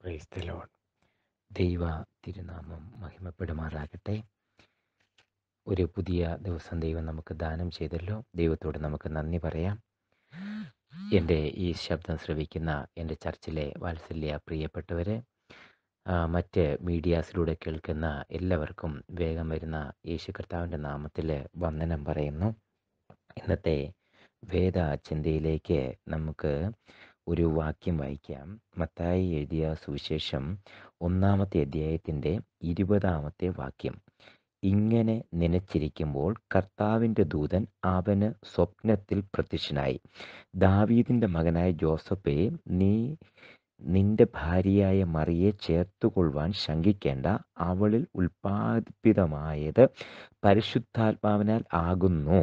praise the load ദൈവ തിരുനാമം മഹിമപ്പെടുമാറാകട്ടെ ഒരു പുതിയ ദിവസം ദൈവം നമുക്ക് ദാനം ചെയ്തല്ലോ ദൈവത്തോട് നമുക്ക് നന്ദി പറയാം എൻ്റെ ഈ ശബ്ദം ശ്രവിക്കുന്ന എൻ്റെ ചർച്ചിലെ വാത്സല്യ പ്രിയപ്പെട്ടവരെ ആ, മറ്റ് മീഡിയാസിലൂടെ കേൾക്കുന്ന എല്ലാവർക്കും വേഗം വരുന്ന യേശു കർത്താവിൻ്റെ നാമത്തിൽ വന്ദനം പറയുന്നു ഇന്നത്തെ വേദ ചിന്തയിലേക്ക് നമുക്ക് ഒരു വാക്യം വായിക്കാം മത്തായി എഴുതിയ സുവിശേഷം ഒന്നാമത്തെ അധ്യായത്തിൻ്റെ ഇരുപതാമത്തെ വാക്യം ഇങ്ങനെ നനച്ചിരിക്കുമ്പോൾ കർത്താവിൻ്റെ ദൂതൻ അവന് സ്വപ്നത്തിൽ പ്രത്യക്ഷനായി ദാവീദിൻ്റെ മകനായ ജോസഫെ നീ നിന്റെ ഭാര്യയായ മറിയെ ചേർത്തുകൊള്ളുവാൻ ശങ്കിക്കേണ്ട അവളിൽ ഉൽപ്പാദിപ്പിതമായത് പരിശുദ്ധാത്മാവിനാൽ ആകുന്നു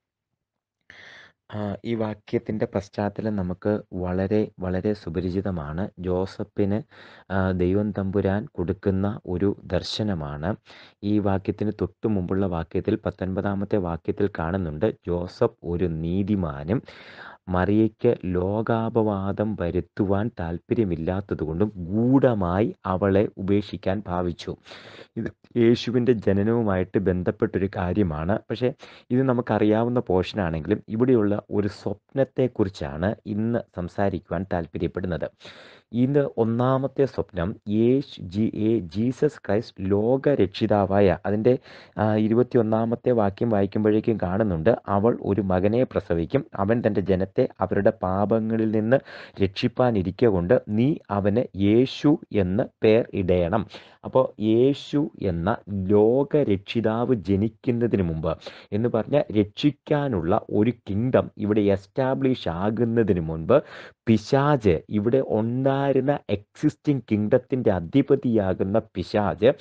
ആ, ഈ വാക്യത്തിൻ്റെ പശ്ചാത്തലം നമുക്ക് വളരെ വളരെ സുപരിചിതമാണ് ജോസഫിന് ആ, ദൈവം തമ്പുരാൻ കൊടുക്കുന്ന ഒരു ദർശനമാണ് ഈ വാക്യത്തിന് തൊട്ടു മുമ്പുള്ള വാക്യത്തിൽ പത്തൊൻപതാമത്തെ വാക്യത്തിൽ കാണുന്നുണ്ട് ജോസഫ് ഒരു നീതിമാനും മറിയയ്ക്ക് ലോകാപവാദം വരുത്തുവാൻ താല്പര്യമില്ലാത്തതുകൊണ്ടും ഗൂഢമായി അവളെ ഉപേക്ഷിക്കാൻ ഭാവിച്ചു ഇത് യേശുവിൻ്റെ ജനനവുമായിട്ട് ബന്ധപ്പെട്ടൊരു കാര്യമാണ് പക്ഷേ ഇത് നമുക്കറിയാവുന്ന പോർഷനാണെങ്കിലും ഇവിടെയുള്ള ഒരു സ്വപ്നത്തെക്കുറിച്ചാണ് ഇന്ന് സംസാരിക്കുവാൻ താല്പര്യപ്പെടുന്നത് ഇത് ഒന്നാമത്തെ സ്വപ്നം യേശു ജി ഏ ജീസസ് ക്രൈസ്റ്റ് ലോകരക്ഷിതാവായ അതിൻ്റെ ഇരുപത്തി ഒന്നാമത്തെ വാക്യം വായിക്കുമ്പോഴേക്കും കാണുന്നുണ്ട് അവൾ ഒരു മകനെ പ്രസവിക്കും അവൻ തൻ്റെ ജനത്തെ അവരുടെ പാപങ്ങളിൽ നിന്ന് രക്ഷിപ്പാനിരിക്കുക കൊണ്ട് നീ അവന് യേശു എന്ന് പേർ ഇടയണം അപ്പോൾ യേശു എന്ന ലോകരക്ഷിതാവ് ജനിക്കുന്നതിന് മുമ്പ് എന്ന് പറഞ്ഞാൽ രക്ഷിക്കാനുള്ള ഒരു കിങ്ഡം ഇവിടെ എസ്റ്റാബ്ലിഷ് ആകുന്നതിന് മുൻപ് പിശാജ് ഇവിടെ ഉണ്ടായിരുന്ന എക്സിസ്റ്റിംഗ് കിങ്ഡത്തിൻ്റെ അധിപതിയാകുന്ന പിശാജ്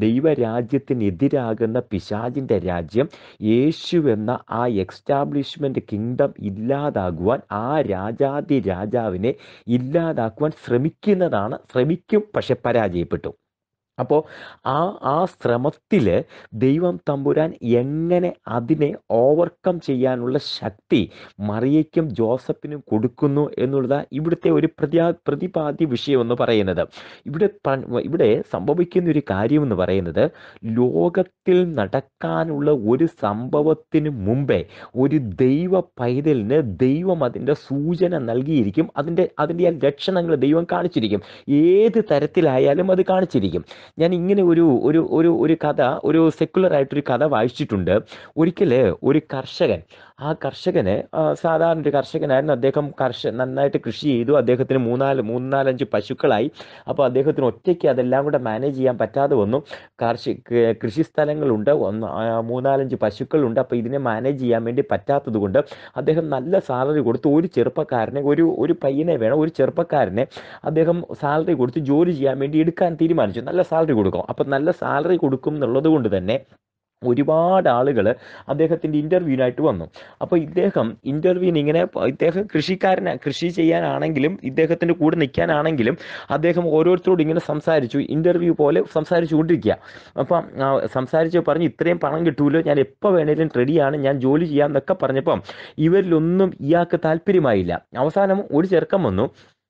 ദൈവരാജ്യത്തിനെതിരാകുന്ന പിശാജിൻ്റെ രാജ്യം യേശു എന്ന ആ എക്സ്റ്റാബ്ലിഷ്മെൻ്റ് കിങ്ഡം ഇല്ലാതാകുവാൻ ആ രാജാതി രാജാവിനെ ഇല്ലാതാക്കുവാൻ ശ്രമിക്കുന്നതാണ് ശ്രമിക്കും പക്ഷെ പരാജയപ്പെട്ടു അപ്പോൾ ആ ആ ശ്രമത്തിൽ ദൈവം തമ്പുരാൻ എങ്ങനെ അതിനെ ഓവർകം ചെയ്യാനുള്ള ശക്തി മറിയയ്ക്കും ജോസഫിനും കൊടുക്കുന്നു എന്നുള്ളത് ഇവിടുത്തെ ഒരു പ്രതിയാ പ്രതിപാദ്യ വിഷയം എന്ന് പറയുന്നത് ഇവിടെ പ- ഇവിടെ സംഭവിക്കുന്ന ഒരു കാര്യം എന്ന് പറയുന്നത് ലോകത്തിൽ നടക്കാനുള്ള ഒരു സംഭവത്തിന് മുമ്പേ ഒരു ദൈവ പൈതലിന് ദൈവം അതിൻ്റെ സൂചന നൽകിയിരിക്കും അതിൻ്റെ അതിൻ്റെ ആ ലക്ഷണങ്ങൾ ദൈവം കാണിച്ചിരിക്കും ഏത് തരത്തിലായാലും അത് കാണിച്ചിരിക്കും ഞാൻ ഇങ്ങനെ ഒരു ഒരു ഒരു ഒരു കഥ ഒരു സെക്കുലർ ആയിട്ടൊരു കഥ വായിച്ചിട്ടുണ്ട് ഒരിക്കൽ ഒരു കർഷകൻ ആ കർഷകന് ആ, സാധാരണ ഒരു കർഷകനായിരുന്നു അദ്ദേഹം കർഷ നന്നായിട്ട് കൃഷി ചെയ്തു അദ്ദേഹത്തിന് മൂന്നാല് മൂന്നാലഞ്ച് പശുക്കളായി അപ്പോൾ അദ്ദേഹത്തിന് ഒറ്റയ്ക്ക് അതെല്ലാം കൂടെ മാനേജ് ചെയ്യാൻ പറ്റാതെ വന്നു കാർഷി ക- കൃഷി സ്ഥലങ്ങളുണ്ട് ഒന്ന് ആ, മൂന്നാലഞ്ച് പശുക്കളുണ്ട് അപ്പോൾ ഇതിനെ മാനേജ് ചെയ്യാൻ വേണ്ടി പറ്റാത്തത് കൊണ്ട് അദ്ദേഹം നല്ല സാലറി കൊടുത്ത് ഒരു ചെറുപ്പക്കാരനെ ഒരു ഒരു പയ്യനെ വേണം ഒരു ചെറുപ്പക്കാരനെ അദ്ദേഹം സാലറി കൊടുത്ത് ജോലി ചെയ്യാൻ വേണ്ടി എടുക്കാൻ തീരുമാനിച്ചു നല്ല സാലറി കൊടുക്കും അപ്പം നല്ല സാലറി കൊടുക്കും എന്നുള്ളത് കൊണ്ട് തന്നെ ഒരുപാട് ആളുകൾ അദ്ദേഹത്തിൻ്റെ ഇൻ്റർവ്യൂവിനായിട്ട് വന്നു അപ്പോൾ ഇദ്ദേഹം ഇൻ്റർവ്യൂവിന് ഇങ്ങനെ പ- ഇദ്ദേഹം കൃഷിക്കാരന കൃഷി ചെയ്യാനാണെങ്കിലും ഇദ്ദേഹത്തിൻ്റെ കൂടെ നിൽക്കാനാണെങ്കിലും അദ്ദേഹം ഓരോരുത്തരോട് ഇങ്ങനെ സംസാരിച്ചു ഇൻ്റർവ്യൂ പോലെ സംസാരിച്ചു കൊണ്ടിരിക്കുക അപ്പം ആ, സംസാരിച്ച് പറഞ്ഞ് ഇത്രയും പണം കിട്ടൂലോ ഞാൻ എപ്പോൾ വേണേലും റെഡിയാണ് ഞാൻ ജോലി ചെയ്യാം എന്നൊക്കെ പറഞ്ഞപ്പം ഇവരിലൊന്നും ഇയാൾക്ക് താല്പര്യമായില്ല അവസാനം ഒരു ചെറുക്കം വന്നു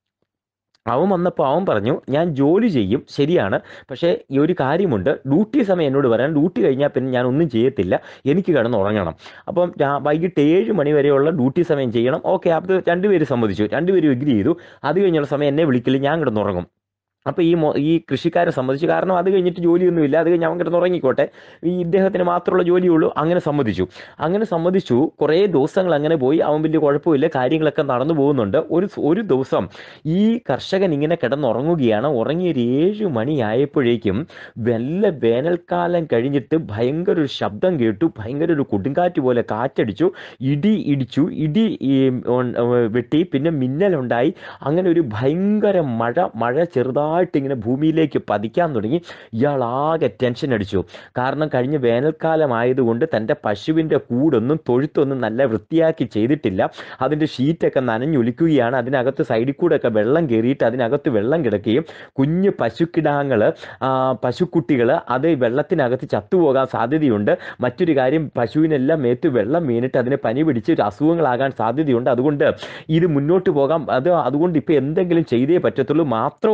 അവൻ വന്നപ്പോൾ അവൻ പറഞ്ഞു ഞാൻ ജോലി ചെയ്യും ശരിയാണ് പക്ഷേ ഈ ഒരു കാര്യമുണ്ട് ഡ്യൂട്ടി സമയം എന്നോട് പറയാൻ ഡ്യൂട്ടി കഴിഞ്ഞാൽ പിന്നെ ഞാൻ ഒന്നും ചെയ്യത്തില്ല എനിക്ക് കിടന്ന് ഉറങ്ങണം അപ്പം രാ- വൈകിട്ട് ഏഴ് മണി വരെയുള്ള ഡ്യൂട്ടി സമയം ചെയ്യണം ഓക്കെ അത് രണ്ടുപേര് സമ്മതിച്ചു രണ്ടുപേരും എഗ്രി ചെയ്തു അത് കഴിഞ്ഞുള്ള സമയം എന്നെ വിളിക്കില്ല ഞാൻ കിടന്നുറങ്ങും അപ്പോൾ ഈ മൊ- ഈ കൃഷിക്കാരെ സമ്മതിച്ചു കാരണം അത് കഴിഞ്ഞിട്ട് ജോലിയൊന്നുമില്ല അത് കഴിഞ്ഞ് അവൻ കിടന്ന് ഉറങ്ങിക്കോട്ടെ ഈ ഇദ്ദേഹത്തിന് മാത്രമുള്ള ജോലിയുള്ളൂ അങ്ങനെ സമ്മതിച്ചു അങ്ങനെ സമ്മതിച്ചു കുറേ ദിവസങ്ങൾ അങ്ങനെ പോയി അവൻ വലിയ കുഴപ്പമില്ല കാര്യങ്ങളൊക്കെ നടന്നു പോകുന്നുണ്ട് ഒരു ഒരു ദിവസം ഈ കർഷകൻ ഇങ്ങനെ കിടന്നുറങ്ങുകയാണ് ഉറങ്ങി ഒരു ഏഴ് മണിയായപ്പോഴേക്കും വല്ല വേനൽക്കാലം കഴിഞ്ഞിട്ട് ഭയങ്കര ഒരു ശബ്ദം കേട്ടു ഭയങ്കര ഒരു കൊടുങ്കാറ്റ് പോലെ കാറ്റടിച്ചു ഇടി ഇടിച്ചു ഇടി ഈ, ഉം, ഉം, വെട്ടി പിന്നെ മിന്നലുണ്ടായി അങ്ങനെ ഒരു ഭയങ്കര മഴ മഴ ചെറുതായിട്ട് ഇങ്ങനെ ഭൂമിയിലേക്ക് പതിക്കാൻ തുടങ്ങി ഇയാൾ ആകെ ടെൻഷൻ അടിച്ചു കാരണം കഴിഞ്ഞ വേനൽക്കാലം ആയതുകൊണ്ട് തൻ്റെ പശുവിൻ്റെ കൂടൊന്നും തൊഴുത്തൊന്നും നല്ല വൃത്തിയാക്കി ചെയ്തിട്ടില്ല അതിൻ്റെ ഷീറ്റൊക്കെ നനഞ്ഞൊലിക്കുകയാണ് അതിനകത്ത് സൈഡിൽ കൂടെ ഒക്കെ വെള്ളം കയറിയിട്ട് അതിനകത്ത് വെള്ളം കിടക്കുകയും കുഞ്ഞ് പശുക്കിടാങ്ങൾ പശുക്കുട്ടികൾ അത് വെള്ളത്തിനകത്ത് ചത്തുപോകാൻ സാധ്യതയുണ്ട് മറ്റൊരു കാര്യം പശുവിനെല്ലാം മേത്ത് വെള്ളം വീണിട്ട് അതിന് പനി പിടിച്ച് ഒരു അസുഖങ്ങളാകാൻ സാധ്യതയുണ്ട് അതുകൊണ്ട് ഇത് മുന്നോട്ട് പോകാം അത് അതുകൊണ്ട് ഇപ്പോൾ എന്തെങ്കിലും ചെയ്തേ പറ്റത്തുള്ളൂ മാത്രവുമല്ല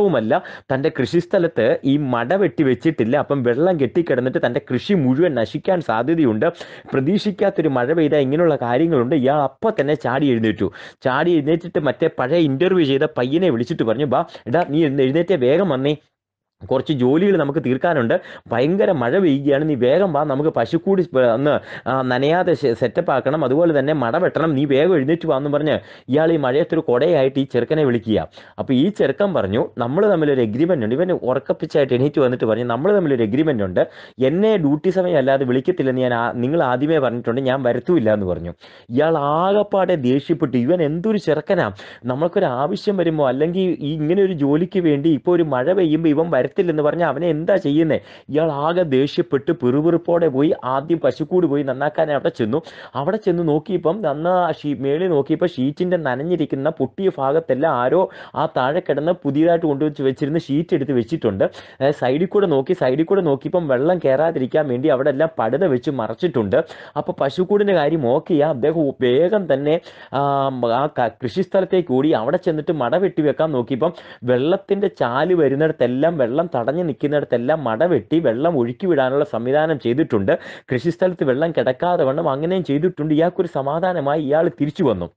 തൻ്റെ കൃഷിസ്ഥലത്ത് ഈ മട വെട്ടി വെച്ചിട്ടില്ല അപ്പം വെള്ളം കെട്ടിക്കിടന്നിട്ട് തൻ്റെ കൃഷി മുഴുവൻ നശിക്കാൻ സാധ്യതയുണ്ട് പ്രതീക്ഷിക്കാത്തൊരു മഴ പെയ്താൽ ഇങ്ങനെയുള്ള കാര്യങ്ങളുണ്ട് ഇയാൾ അപ്പം തന്നെ ചാടി എഴുന്നേറ്റു ചാടി എഴുന്നേറ്റിട്ട് മറ്റേ പഴയ ഇൻ്റർവ്യൂ ചെയ്ത പയ്യനെ വിളിച്ചിട്ട് പറഞ്ഞു ബാ എടാ നീ എന്ന് എഴുന്നേറ്റേ വേഗം വന്നേ കുറച്ച് ജോലികൾ നമുക്ക് തീർക്കാനുണ്ട് ഭയങ്കര മഴ പെയ്യുകയാണ് നീ വേഗം വാ നമുക്ക് പശുക്കൂടി സ്പ- ഒന്ന് ആ, നനയാതെ സെറ്റപ്പ് ആക്കണം അതുപോലെ തന്നെ മട വെട്ടണം നീ വേഗം എഴുന്നേറ്റ് വാ എന്ന് പറഞ്ഞ് ഇയാൾ ഈ മഴയത്തൊരു കൊടയായിട്ട് ഈ ചെറുക്കനെ വിളിക്കുക അപ്പോൾ ഈ ചെറുക്കൻ പറഞ്ഞു നമ്മൾ തമ്മിലൊരു എഗ്രിമെൻ്റ് ഉണ്ട് ഇവൻ ഉറക്കപ്പിച്ചായിട്ട് എണീറ്റ് വന്നിട്ട് പറഞ്ഞു നമ്മൾ തമ്മിലൊരു എഗ്രിമെൻ്റ് ഉണ്ട് എന്നെ ഡ്യൂട്ടി സമയം അല്ലാതെ വിളിക്കത്തില്ലെന്ന് ഞാൻ ആ- നിങ്ങൾ ആദ്യമേ പറഞ്ഞിട്ടുണ്ട് ഞാൻ വരത്തുമില്ല എന്ന് പറഞ്ഞു ഇയാൾ ആകപ്പാടെ ദേഷ്യപ്പെട്ടു ഇവൻ എന്തൊരു ചെറുക്കനാ നമ്മൾക്കൊരു ആവശ്യം വരുമ്പോൾ അല്ലെങ്കിൽ ഈ ഇങ്ങനെ ഒരു ജോലിക്ക് വേണ്ടി ഇപ്പോൾ ഒരു മഴ പെയ്യുമ്പോൾ ഇവൻ വരത്തില്ലെന്ന് പറഞ്ഞാൽ അവനെ എന്താ ചെയ്യുന്നത് ഇയാൾ ആകെ ദേഷ്യപ്പെട്ട് പിറുപിറുപ്പോടെ പോയി ആദ്യം പശുക്കൂട് പോയി നന്നാക്കാൻ അവിടെ ചെന്നു അവിടെ ചെന്ന് നോക്കിയപ്പം അന്ന് ആ ഷീ മേളിൽ നോക്കിയപ്പോൾ ഷീറ്റിൻ്റെ നനഞ്ഞിരിക്കുന്ന പൊട്ടിയ ഭാഗത്തെല്ലാം ആരോ ആ താഴെ കിടന്ന് പുതിയതായിട്ട് കൊണ്ടുവച്ച് വെച്ചിരുന്ന ഷീറ്റ് എടുത്ത് വെച്ചിട്ടുണ്ട് അതായത് സൈഡിൽ കൂടെ നോക്കി സൈഡിൽ കൂടെ നോക്കിയപ്പം വെള്ളം കയറാതിരിക്കാൻ വേണ്ടി അവിടെ എല്ലാം പടുത വെച്ച് മറച്ചിട്ടുണ്ട് അപ്പോൾ പശുക്കൂടിൻ്റെ കാര്യം ഓക്കെയാ അദ്ദേഹം വേഗം തന്നെ ആ, ആ ക- കൃഷിസ്ഥലത്തേക്ക് ഓടി അവിടെ ചെന്നിട്ട് മട വെട്ടി വെക്കാൻ നോക്കിയപ്പം വെള്ളത്തിൻ്റെ ചാല് വരുന്നിടത്തെല്ലാം വെള്ളം തടഞ്ഞു നിൽക്കുന്നിടത്തെല്ലാം മട വെട്ടി വെള്ളം ഒഴുക്കി വിടാനുള്ള സംവിധാനം ചെയ്തിട്ടുണ്ട് കൃഷിസ്ഥലത്ത് വെള്ളം കിടക്കാതെ വണ്ണം അങ്ങനെയും ചെയ്തിട്ടുണ്ട് ഇയാൾക്കൊരു സമാധാനമായി ഇയാൾ തിരിച്ചു വന്നു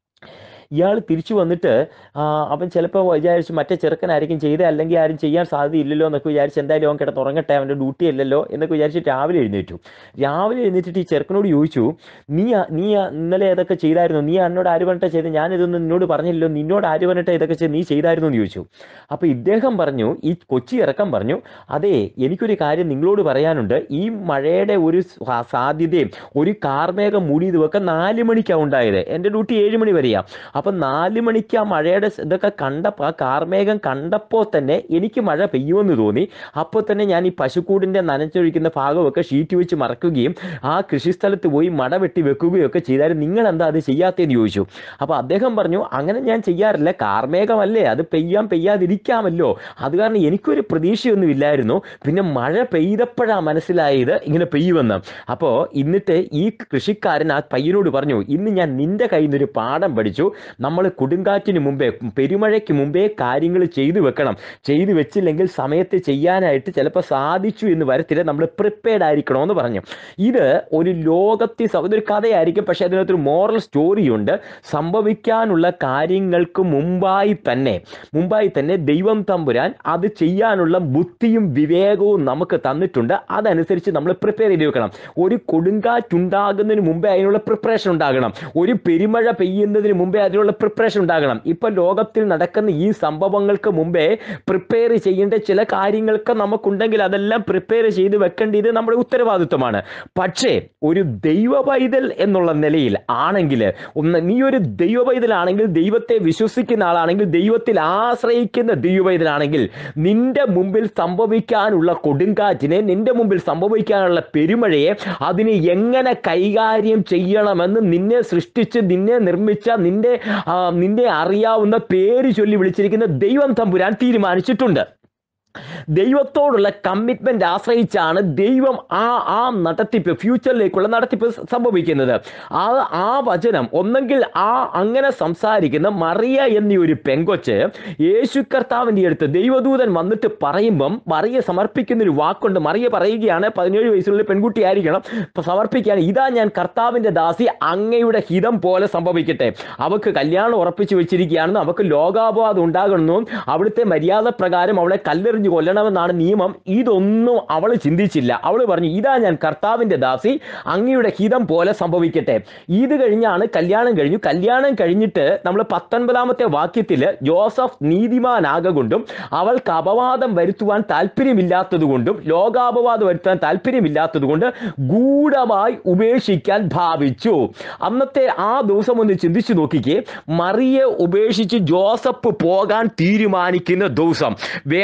ഇയാൾ തിരിച്ചു വന്നിട്ട് ആ, അവൻ ചിലപ്പോൾ വിചാരിച്ചു മറ്റേ ചെറുക്കനായിരിക്കും ചെയ്തത് അല്ലെങ്കിൽ ആരും ചെയ്യാൻ സാധ്യതയില്ലല്ലോ എന്നൊക്കെ വിചാരിച്ച് എന്തായാലും അവൻ കിടന്ന് ഉറങ്ങട്ടെ അവൻ്റെ ഡ്യൂട്ടി അല്ലല്ലോ എന്നൊക്കെ വിചാരിച്ചിട്ട് രാവിലെ എഴുന്നേറ്റു രാവിലെ എഴുന്നേറ്റിട്ട് ഈ ചെറുക്കനോട് ചോദിച്ചു നീ ആ- നീ ആ ഇന്നലെ ഇതൊക്കെ ചെയ്തായിരുന്നു നീ എന്നോട് ആര് പറഞ്ഞിട്ടാ ചെയ്ത് ഞാനിതൊന്നും നിന്നോട് പറഞ്ഞില്ലല്ലോ നിന്നോട് ആര് പറഞ്ഞിട്ടാ ഇതൊക്കെ ചെയ്ത് നീ ചെയ്തായിരുന്നു എന്ന് ചോദിച്ചു അപ്പോൾ ഇദ്ദേഹം പറഞ്ഞു ഈ കൊച്ചി ഇറക്കം പറഞ്ഞു അതെ എനിക്കൊരു കാര്യം നിങ്ങളോട് പറയാനുണ്ട് ഈ മഴയുടെ ഒരു സാ- സാധ്യതയും ഒരു കാർമേഘം മൂടിയതുമൊക്കെ നാല് മണിക്കാണ് ഉണ്ടായത് എൻ്റെ ഡ്യൂട്ടി ഏഴ് മണി വരെയാ അപ്പം നാല് മണിക്ക് ആ മഴയുടെ സ് ഇതൊക്കെ കണ്ടപ്പോൾ ആ കാർമേഘം കണ്ടപ്പോൾ തന്നെ എനിക്ക് മഴ പെയ്യുമെന്ന് തോന്നി അപ്പോൾ തന്നെ ഞാൻ ഈ പശുക്കൂടിൻ്റെ നനച്ചൊഴിക്കുന്ന ഭാഗമൊക്കെ ഷീറ്റ് വെച്ച് മറക്കുകയും ആ കൃഷിസ്ഥലത്ത് പോയി മട വെട്ടി വെക്കുകയും ഒക്കെ ചെയ്താലും നിങ്ങൾ എന്താ അത് ചെയ്യാത്തതെന്ന് ചോദിച്ചു അപ്പോൾ അദ്ദേഹം പറഞ്ഞു അങ്ങനെ ഞാൻ ചെയ്യാറില്ല കാർമേഘമല്ലേ അത് പെയ്യാൻ പെയ്യാതിരിക്കാമല്ലോ അത് കാരണം എനിക്കൊരു പ്രതീക്ഷയൊന്നും ഇല്ലായിരുന്നു പിന്നെ മഴ പെയ്തപ്പോഴാണ് മനസ്സിലായത് ഇങ്ങനെ പെയ്യുമെന്ന് അപ്പോൾ എന്നിട്ട് ഈ കൃഷിക്കാരൻ ആ പയ്യനോട് പറഞ്ഞു ഇന്ന് ഞാൻ നിന്റെ കയ്യിൽ നിന്നൊരു പാഠം പഠിച്ചു നമ്മൾ കൊടുങ്കാറ്റിന് മുമ്പേ പെരുമഴയ്ക്ക് മുമ്പേ കാര്യങ്ങൾ ചെയ്തു വെക്കണം ചെയ്തു വെച്ചില്ലെങ്കിൽ സമയത്ത് ചെയ്യാനായിട്ട് ചിലപ്പോൾ സാധിച്ചു എന്ന് വരത്തില്ല നമ്മൾ പ്രിപ്പയർഡ് ആയിരിക്കണമെന്ന് പറഞ്ഞു ഇത് ഒരു ലോകത്തിൽ സ- ഇതൊരു കഥയായിരിക്കും പക്ഷേ അതിനകത്തൊരു മോറൽ സ്റ്റോറിയുണ്ട് സംഭവിക്കാനുള്ള കാര്യങ്ങൾക്ക് മുമ്പായി തന്നെ മുമ്പായി തന്നെ ദൈവം തമ്പുരാൻ അത് ചെയ്യാനുള്ള ബുദ്ധിയും വിവേകവും നമുക്ക് തന്നിട്ടുണ്ട് അതനുസരിച്ച് നമ്മൾ പ്രിപ്പയർ ചെയ്ത് വെക്കണം ഒരു കൊടുങ്കാറ്റുണ്ടാകുന്നതിന് മുമ്പേ അതിനുള്ള പ്രിപ്പറേഷൻ ഉണ്ടാകണം ഒരു പെരുമഴ പെയ്യുന്നതിന് മുമ്പേ അതിനുള്ള പ്രിപ്പറേഷൻ ഉണ്ടാകണം ഇപ്പൊ ലോകത്തിൽ നടക്കുന്ന ഈ സംഭവങ്ങൾക്ക് മുമ്പേ പ്രിപ്പയർ ചെയ്യേണ്ട ചില കാര്യങ്ങൾക്ക് നമുക്കുണ്ടെങ്കിൽ അതെല്ലാം പ്രിപ്പയർ ചെയ്ത് വെക്കേണ്ടത് നമ്മുടെ ഉത്തരവാദിത്വമാണ് പക്ഷേ ഒരു ദൈവ പൈതൽ എന്നുള്ള നിലയിൽ ആണെങ്കിൽ ഒന്ന് നീ ഒരു ദൈവ പൈതലാണെങ്കിൽ ദൈവത്തെ വിശ്വസിക്കുന്ന ആളാണെങ്കിൽ ദൈവത്തിൽ ആശ്രയിക്കുന്ന ദൈവ പൈതലാണെങ്കിൽ നിന്റെ മുമ്പിൽ സംഭവിക്കാനുള്ള കൊടുങ്കാറ്റിനെ നിന്റെ മുമ്പിൽ സംഭവിക്കാനുള്ള പെരുമഴയെ അതിനെ എങ്ങനെ കൈകാര്യം ചെയ്യണമെന്ന് നിന്നെ സൃഷ്ടിച്ച് നിന്നെ നിർമ്മിച്ച നിന്റെ ആ, നിന്നെ അറിയാവുന്ന പേര് ചൊല്ലി വിളിച്ചിരിക്കുന്ന ദൈവം തമ്പുരാൻ തീരുമാനിച്ചിട്ടുണ്ട് ദൈവത്തോടുള്ള കമ്മിറ്റ്മെന്റ് ആശ്രയിച്ചാണ് ദൈവം ആ ആ നടത്തിപ്പ് ഫ്യൂച്ചറിലേക്കുള്ള നടത്തിപ്പ് സ- സംഭവിക്കുന്നത് ആ ആ വചനം ഒന്നെങ്കിൽ ആ അങ്ങനെ സംസാരിക്കുന്ന മറിയ എന്നീ ഒരു പെങ്കൊച്ച് യേശു കർത്താവിൻ്റെ അടുത്ത് ദൈവദൂതൻ വന്നിട്ട് പറയുമ്പം മറിയ സമർപ്പിക്കുന്ന ഒരു വാക്കുണ്ട് മറിയ പറയുകയാണ് പതിനേഴ് വയസ്സുള്ള പെൺകുട്ടി ആയിരിക്കണം ഇപ്പൊ സമർപ്പിക്കുകയാണ് ഇതാ ഞാൻ കർത്താവിൻ്റെ ദാസി അങ്ങയുടെ ഹിതം പോലെ സംഭവിക്കട്ടെ അവക്ക് കല്യാണം ഉറപ്പിച്ചു വെച്ചിരിക്കുകയാണെന്നും അവക്ക് ലോകാപവാദം ഉണ്ടാകണമെന്നും അവിടുത്തെ മര്യാദ പ്രകാരം അവളെ കല്ലെറിഞ്ഞ് കൊല്ലണമെന്നാണ് നിയമം ഇതൊന്നും അവൾ ചിന്തിച്ചില്ല അവൾ പറഞ്ഞു ഇതാ ഞാൻ കർത്താവിൻ്റെ ദാസി അങ്ങയുടെ ഹിതം പോലെ സംഭവിക്കട്ടെ ഇത് കഴിഞ്ഞാണ് കല്യാണം കഴിഞ്ഞു കല്യാണം കഴിഞ്ഞിട്ട് നമ്മൾ പത്തൊൻപതാമത്തെ വാക്യത്തിൽ ജോസഫ് നീതിമാനാകൊണ്ടും അവൾക്ക് അപവാദം വരുത്തുവാൻ താല്പര്യമില്ലാത്തതുകൊണ്ടും ലോകാപവാദം വരുത്താൻ താല്പര്യമില്ലാത്തതുകൊണ്ട് ഗൂഢമായി ഉപേക്ഷിക്കാൻ ഭാവിച്ചു അന്നത്തെ ആ ദിവസം ഒന്ന് ചിന്തിച്ചു നോക്കിക്കേ മറിയെ ഉപേക്ഷിച്ച് ജോസഫ് പോകാൻ തീരുമാനിക്കുന്ന ദിവസം വേണമെങ്കിൽ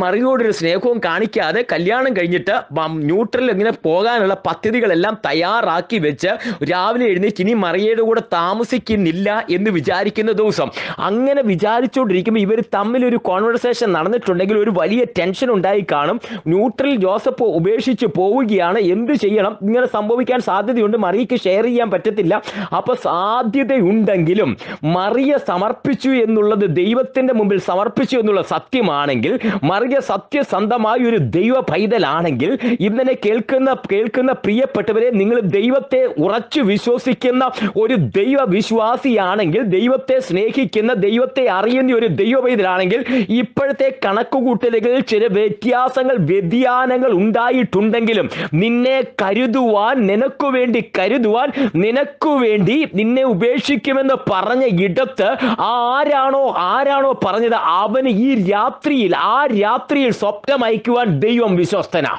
മറിയോടൊരു സ്നേഹവും കാണിക്കാതെ കല്യാണം കഴിഞ്ഞിട്ട് ന്യൂട്രൽ ഇങ്ങനെ പോകാനുള്ള പദ്ധതികളെല്ലാം തയ്യാറാക്കി വെച്ച് രാവിലെ എഴുന്നേറ്റ് ഇനി മറിയയുടെ കൂടെ താമസിക്കുന്നില്ല എന്ന് വിചാരിക്കുന്ന ദിവസം അങ്ങനെ വിചാരിച്ചുകൊണ്ടിരിക്കുമ്പോൾ ഇവർ തമ്മിൽ ഒരു കോൺവെർസേഷൻ നടന്നിട്ടുണ്ടെങ്കിൽ ഒരു വലിയ ടെൻഷൻ ഉണ്ടായി കാണും ന്യൂട്രൽ ജോസഫ് ഉപേക്ഷിച്ച് പോവുകയാണ് എന്ത് ചെയ്യണം ഇങ്ങനെ സംഭവിക്കാൻ സാധ്യതയുണ്ട് മറിയയ്ക്ക് ഷെയർ ചെയ്യാൻ പറ്റത്തില്ല അപ്പൊ സാധ്യതയുണ്ടെങ്കിലും മറിയ സമർപ്പിച്ചു എന്നുള്ളത് ദൈവത്തിന്റെ മുമ്പിൽ സമർപ്പിച്ചു എന്നുള്ള സത്യമാണെങ്കിൽ മറിയ സത്യസന്ധമായ ഒരു ദൈവ പൈതലാണെങ്കിൽ ഇന്നലെ കേൾക്കുന്ന കേൾക്കുന്ന പ്രിയപ്പെട്ടവരെ നിങ്ങൾ ദൈവത്തെ ഉറച്ചു വിശ്വസിക്കുന്ന ഒരു ദൈവ വിശ്വാസിയാണെങ്കിൽ ദൈവത്തെ സ്നേഹിക്കുന്ന ദൈവത്തെ അറിയുന്ന ഒരു ദൈവ പൈതലാണെങ്കിൽ ഇപ്പോഴത്തെ കണക്കുകൂട്ടലുകളിൽ ചില വ്യത്യാസങ്ങൾ വ്യതിയാനങ്ങൾ ഉണ്ടായിട്ടുണ്ടെങ്കിലും നിന്നെ കരുതുവാൻ നിനക്കു വേണ്ടി കരുതുവാൻ നിനക്കു വേണ്ടി നിന്നെ ഉപേക്ഷിക്കുമെന്ന് പറഞ്ഞ ഇടത്ത് ആരാണോ ആരാണോ പറഞ്ഞത് അവന് ഈ രാത്രിയിൽ ആ രാത്രിയിൽ സ്വപ്നം അയക്കുവാൻ ദൈവം വിശ്വസ്തനാ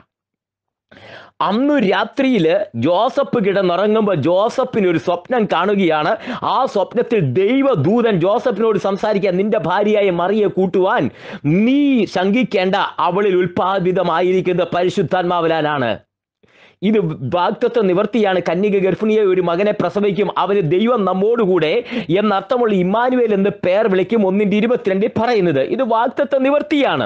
അന്നു രാത്രിയിൽ ജോസഫ് കിടന്നുറങ്ങുമ്പോൾ ജോസഫിന് ഒരു സ്വപ്നം കാണുകയാണ് ആ സ്വപ്നത്തിൽ ദൈവദൂതൻ ജോസഫിനോട് സംസാരിക്കാൻ നിന്റെ ഭാര്യയായ മറിയെ കൂട്ടുവാൻ നീ ശങ്കിക്കേണ്ട അവളിൽ ഉൽപ്പാദിതമായിരിക്കുന്ന പരിശുദ്ധാത്മാവലാലാണ് ഇത് വാക്തത്വ നിവർത്തിയാണ് കന്യക ഗർഭിണിയെ ഒരു മകനെ പ്രസവിക്കും അവന് ദൈവം നമ്മോടുകൂടെ എന്നർത്ഥമുള്ള ഇമ്മാനുവേൽ എന്ന് പേർ വിളിക്കും ഒന്നിന്റെ ഇരുപത്തിരണ്ടിൽ പറയുന്നത് ഇത് വാക്തത്വ നിവർത്തിയാണ്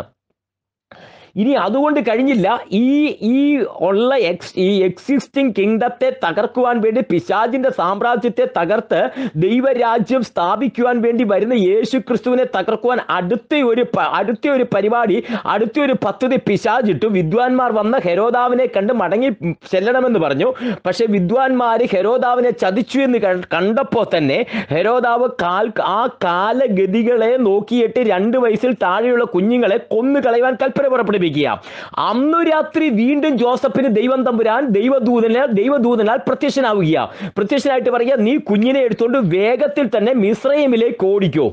ഇനി അതുകൊണ്ട് കഴിഞ്ഞില്ല ഈ ഈ ഉള്ള എക്സ് ഈ എക്സിസ്റ്റിംഗ് കിങ്ഡത്തെ തകർക്കുവാൻ വേണ്ടി പിശാജിന്റെ സാമ്രാജ്യത്തെ തകർത്ത് ദൈവരാജ്യം സ്ഥാപിക്കുവാൻ വേണ്ടി വരുന്ന യേശു ക്രിസ്തുവിനെ തകർക്കുവാൻ അടുത്ത ഒരു പ- അടുത്ത ഒരു പരിപാടി അടുത്ത ഒരു പദ്ധതി പിശാജിട്ടു വിദ്വാൻമാർ വന്ന ഹെരോദാവിനെ കണ്ട് മടങ്ങി ചെല്ലണമെന്ന് പറഞ്ഞു പക്ഷെ വിദ്വാൻമാര് ഹെരോദാവിനെ ചതിച്ചു എന്ന് ക- കണ്ടപ്പോ തന്നെ ഹെരോദാവ് കാൽ ആ കാലഗതികളെ നോക്കിയിട്ട് രണ്ട് വയസ്സിൽ താഴെയുള്ള കുഞ്ഞുങ്ങളെ കൊന്നു കളയുവാൻ കൽപ്പന പുറപ്പെടുവിക്കുക അന്നു രാത്രി വീണ്ടും ജോസഫിന് ദൈവം തമ്പുരാൻ ദൈവദൂതനാൽ ദൈവദൂതനാൽ പ്രത്യക്ഷനാവുക പ്രത്യക്ഷനായിട്ട് പറയുക നീ കുഞ്ഞിനെ എടുത്തുകൊണ്ട് വേഗത്തിൽ തന്നെ മിശ്രയമിലേക്ക് ഓടിക്കോ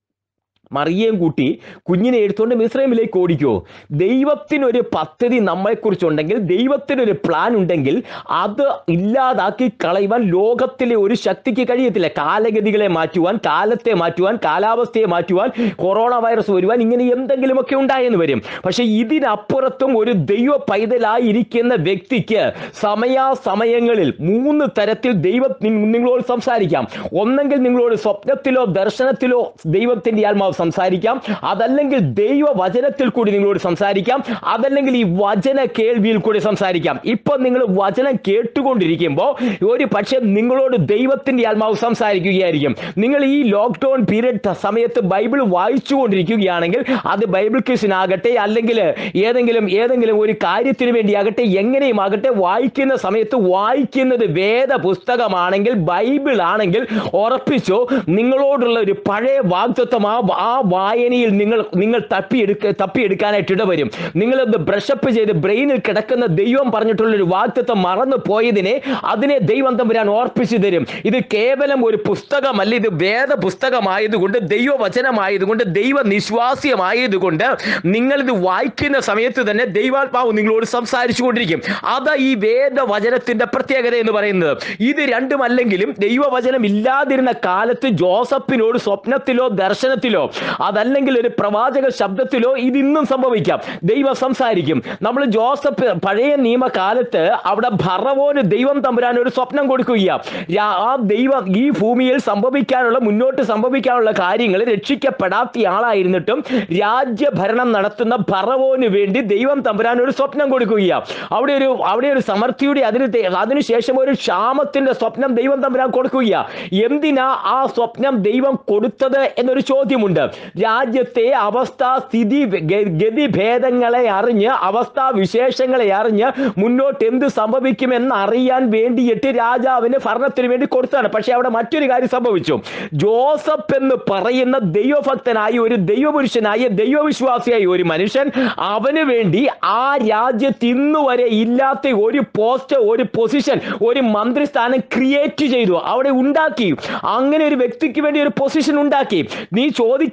മറിയേം കൂട്ടി കുഞ്ഞിനെ എടുത്തുകൊണ്ട് മിശ്രമിലേക്ക് ഓടിക്കോ ദൈവത്തിനൊരു പദ്ധതി നമ്മളെക്കുറിച്ചുണ്ടെങ്കിൽ ദൈവത്തിനൊരു പ്ലാൻ ഉണ്ടെങ്കിൽ അത് ഇല്ലാതാക്കി കളയുവാൻ ലോകത്തിലെ ഒരു ശക്തിക്ക് കഴിയത്തില്ല കാലഗതികളെ മാറ്റുവാൻ കാലത്തെ മാറ്റുവാൻ കാലാവസ്ഥയെ മാറ്റുവാൻ കൊറോണ വൈറസ് വരുവാൻ ഇങ്ങനെ എന്തെങ്കിലുമൊക്കെ ഉണ്ടായെന്ന് വരും പക്ഷെ ഇതിനപ്പുറത്തും ഒരു ദൈവ പൈതലായിരിക്കുന്ന വ്യക്തിക്ക് സമയാസമയങ്ങളിൽ മൂന്ന് തരത്തിൽ ദൈവം നി- നിങ്ങളോട് സംസാരിക്കാം ഒന്നെങ്കിൽ നിങ്ങളോട് സ്വപ്നത്തിലോ ദർശനത്തിലോ ദൈവത്തിന്റെ ആത്മാവ് സംസാരിക്കാം അതല്ലെങ്കിൽ ദൈവ വചനത്തിൽ കൂടി നിങ്ങളോട് സംസാരിക്കാം അതല്ലെങ്കിൽ ഈ വചന കേൾവിയിൽ കൂടി സംസാരിക്കാം ഇപ്പൊ നിങ്ങൾ വചനം കേട്ടുകൊണ്ടിരിക്കുമ്പോൾ ഒരു പക്ഷേ നിങ്ങളോട് ദൈവത്തിന്റെ ആത്മാവ് സംസാരിക്കുകയായിരിക്കും നിങ്ങൾ ഈ ലോക്ക്ഡൌൺ പീരീഡ് സമയത്ത് ബൈബിൾ വായിച്ചുകൊണ്ടിരിക്കുകയാണെങ്കിൽ അത് ബൈബിൾ ക്വിസിനാകട്ടെ അല്ലെങ്കിൽ ഏതെങ്കിലും ഏതെങ്കിലും ഒരു കാര്യത്തിന് വേണ്ടിയാകട്ടെ എങ്ങനെയും ആകട്ടെ വായിക്കുന്ന സമയത്ത് വായിക്കുന്നത് വേദ പുസ്തകമാണെങ്കിൽ ബൈബിൾ ആണെങ്കിൽ ഉറപ്പിച്ചോ നിങ്ങളോടുള്ള ഒരു പഴയ വാഗ്ദത്വം ആ ആ വായനയിൽ നിങ്ങൾ നിങ്ങൾ തപ്പിയെടുക്ക തപ്പിയെടുക്കാനായിട്ട് ഇടവരും നിങ്ങളത് ബ്രഷപ്പ് ചെയ്ത് ബ്രെയിനിൽ കിടക്കുന്ന ദൈവം പറഞ്ഞിട്ടുള്ള ഒരു വാഗ്ദത്വം മറന്നു പോയതിനെ അതിനെ ദൈവം തമ്പുരാൻ ഓർപ്പിച്ചു തരും ഇത് കേവലം ഒരു പുസ്തകമല്ല ഇത് വേദ പുസ്തകമായതുകൊണ്ട് ദൈവവചനമായതുകൊണ്ട് ദൈവ നിശ്വാസ്യമായതുകൊണ്ട് നിങ്ങൾ ഇത് വായിക്കുന്ന സമയത്ത് തന്നെ ദൈവാത്മാവ് നിങ്ങളോട് സംസാരിച്ചു കൊണ്ടിരിക്കും അതാ ഈ വേദവചനത്തിന്റെ പ്രത്യേകത എന്ന് പറയുന്നത് ഇത് രണ്ടുമല്ലെങ്കിലും ദൈവവചനം ഇല്ലാതിരുന്ന കാലത്ത് ജോസഫിനോട് സ്വപ്നത്തിലോ ദർശനത്തിലോ അതല്ലെങ്കിൽ ഒരു പ്രവാചക ശബ്ദത്തിലോ ഇത് ഇന്നും സംഭവിക്കാം ദൈവം സംസാരിക്കും നമ്മൾ ജോസഫ് പഴയ നിയമകാലത്ത് അവിടെ ഭറവോന് ദൈവം തമ്പുരാൻ ഒരു സ്വപ്നം കൊടുക്കുകയാണ് രാ- ആ ദൈവം ഈ ഭൂമിയിൽ സംഭവിക്കാനുള്ള മുന്നോട്ട് സംഭവിക്കാനുള്ള കാര്യങ്ങൾ രക്ഷിക്കപ്പെടാത്ത ആളായിരുന്നിട്ടും രാജ്യഭരണം നടത്തുന്ന ഭറവോന് വേണ്ടി ദൈവം തമ്പുരാൻ ഒരു സ്വപ്നം കൊടുക്കുകയാണ് അവിടെ ഒരു അവിടെ ഒരു സമൃദ്ധിയുടെ അതിന് തേ- അതിനുശേഷം ഒരു ക്ഷാമത്തിന്റെ സ്വപ്നം ദൈവം തമ്പുരാൻ കൊടുക്കുകയാണ് എന്തിനാ ആ സ്വപ്നം ദൈവം കൊടുത്തത് എന്നൊരു ചോദ്യമുണ്ട് രാജ്യത്തെ അവസ്ഥ സ്ഥിതി ഗ- ഗതിഭേദങ്ങളെ അറിഞ്ഞ് അവസ്ഥാ വിശേഷങ്ങളെ അറിഞ്ഞ് മുന്നോട്ട് എന്ത് സംഭവിക്കുമെന്ന് അറിയാൻ വേണ്ടിയിട്ട് രാജാവിന് ഭരണത്തിന് വേണ്ടി കൊടുത്തതാണ് പക്ഷെ അവിടെ മറ്റൊരു കാര്യം സംഭവിച്ചു ജോസഫ് എന്ന് പറയുന്ന ദൈവഭക്തനായ ഒരു ദൈവപുരുഷനായ ദൈവവിശ്വാസിയായ ഒരു മനുഷ്യൻ അവന് വേണ്ടി ആ രാജ്യത്ത് ഇന്നു വരെ ഇല്ലാത്ത ഒരു പോസ്റ്റ് ഒരു പൊസിഷൻ ഒരു മന്ത്രിസ്ഥാനം ക്രിയേറ്റ് ചെയ്തു അവിടെ ഉണ്ടാക്കി അങ്ങനെ ഒരു വ്യക്തിക്ക് വേണ്ടി ഒരു പൊസിഷൻ ഉണ്ടാക്കി നീ ചോദിക്ക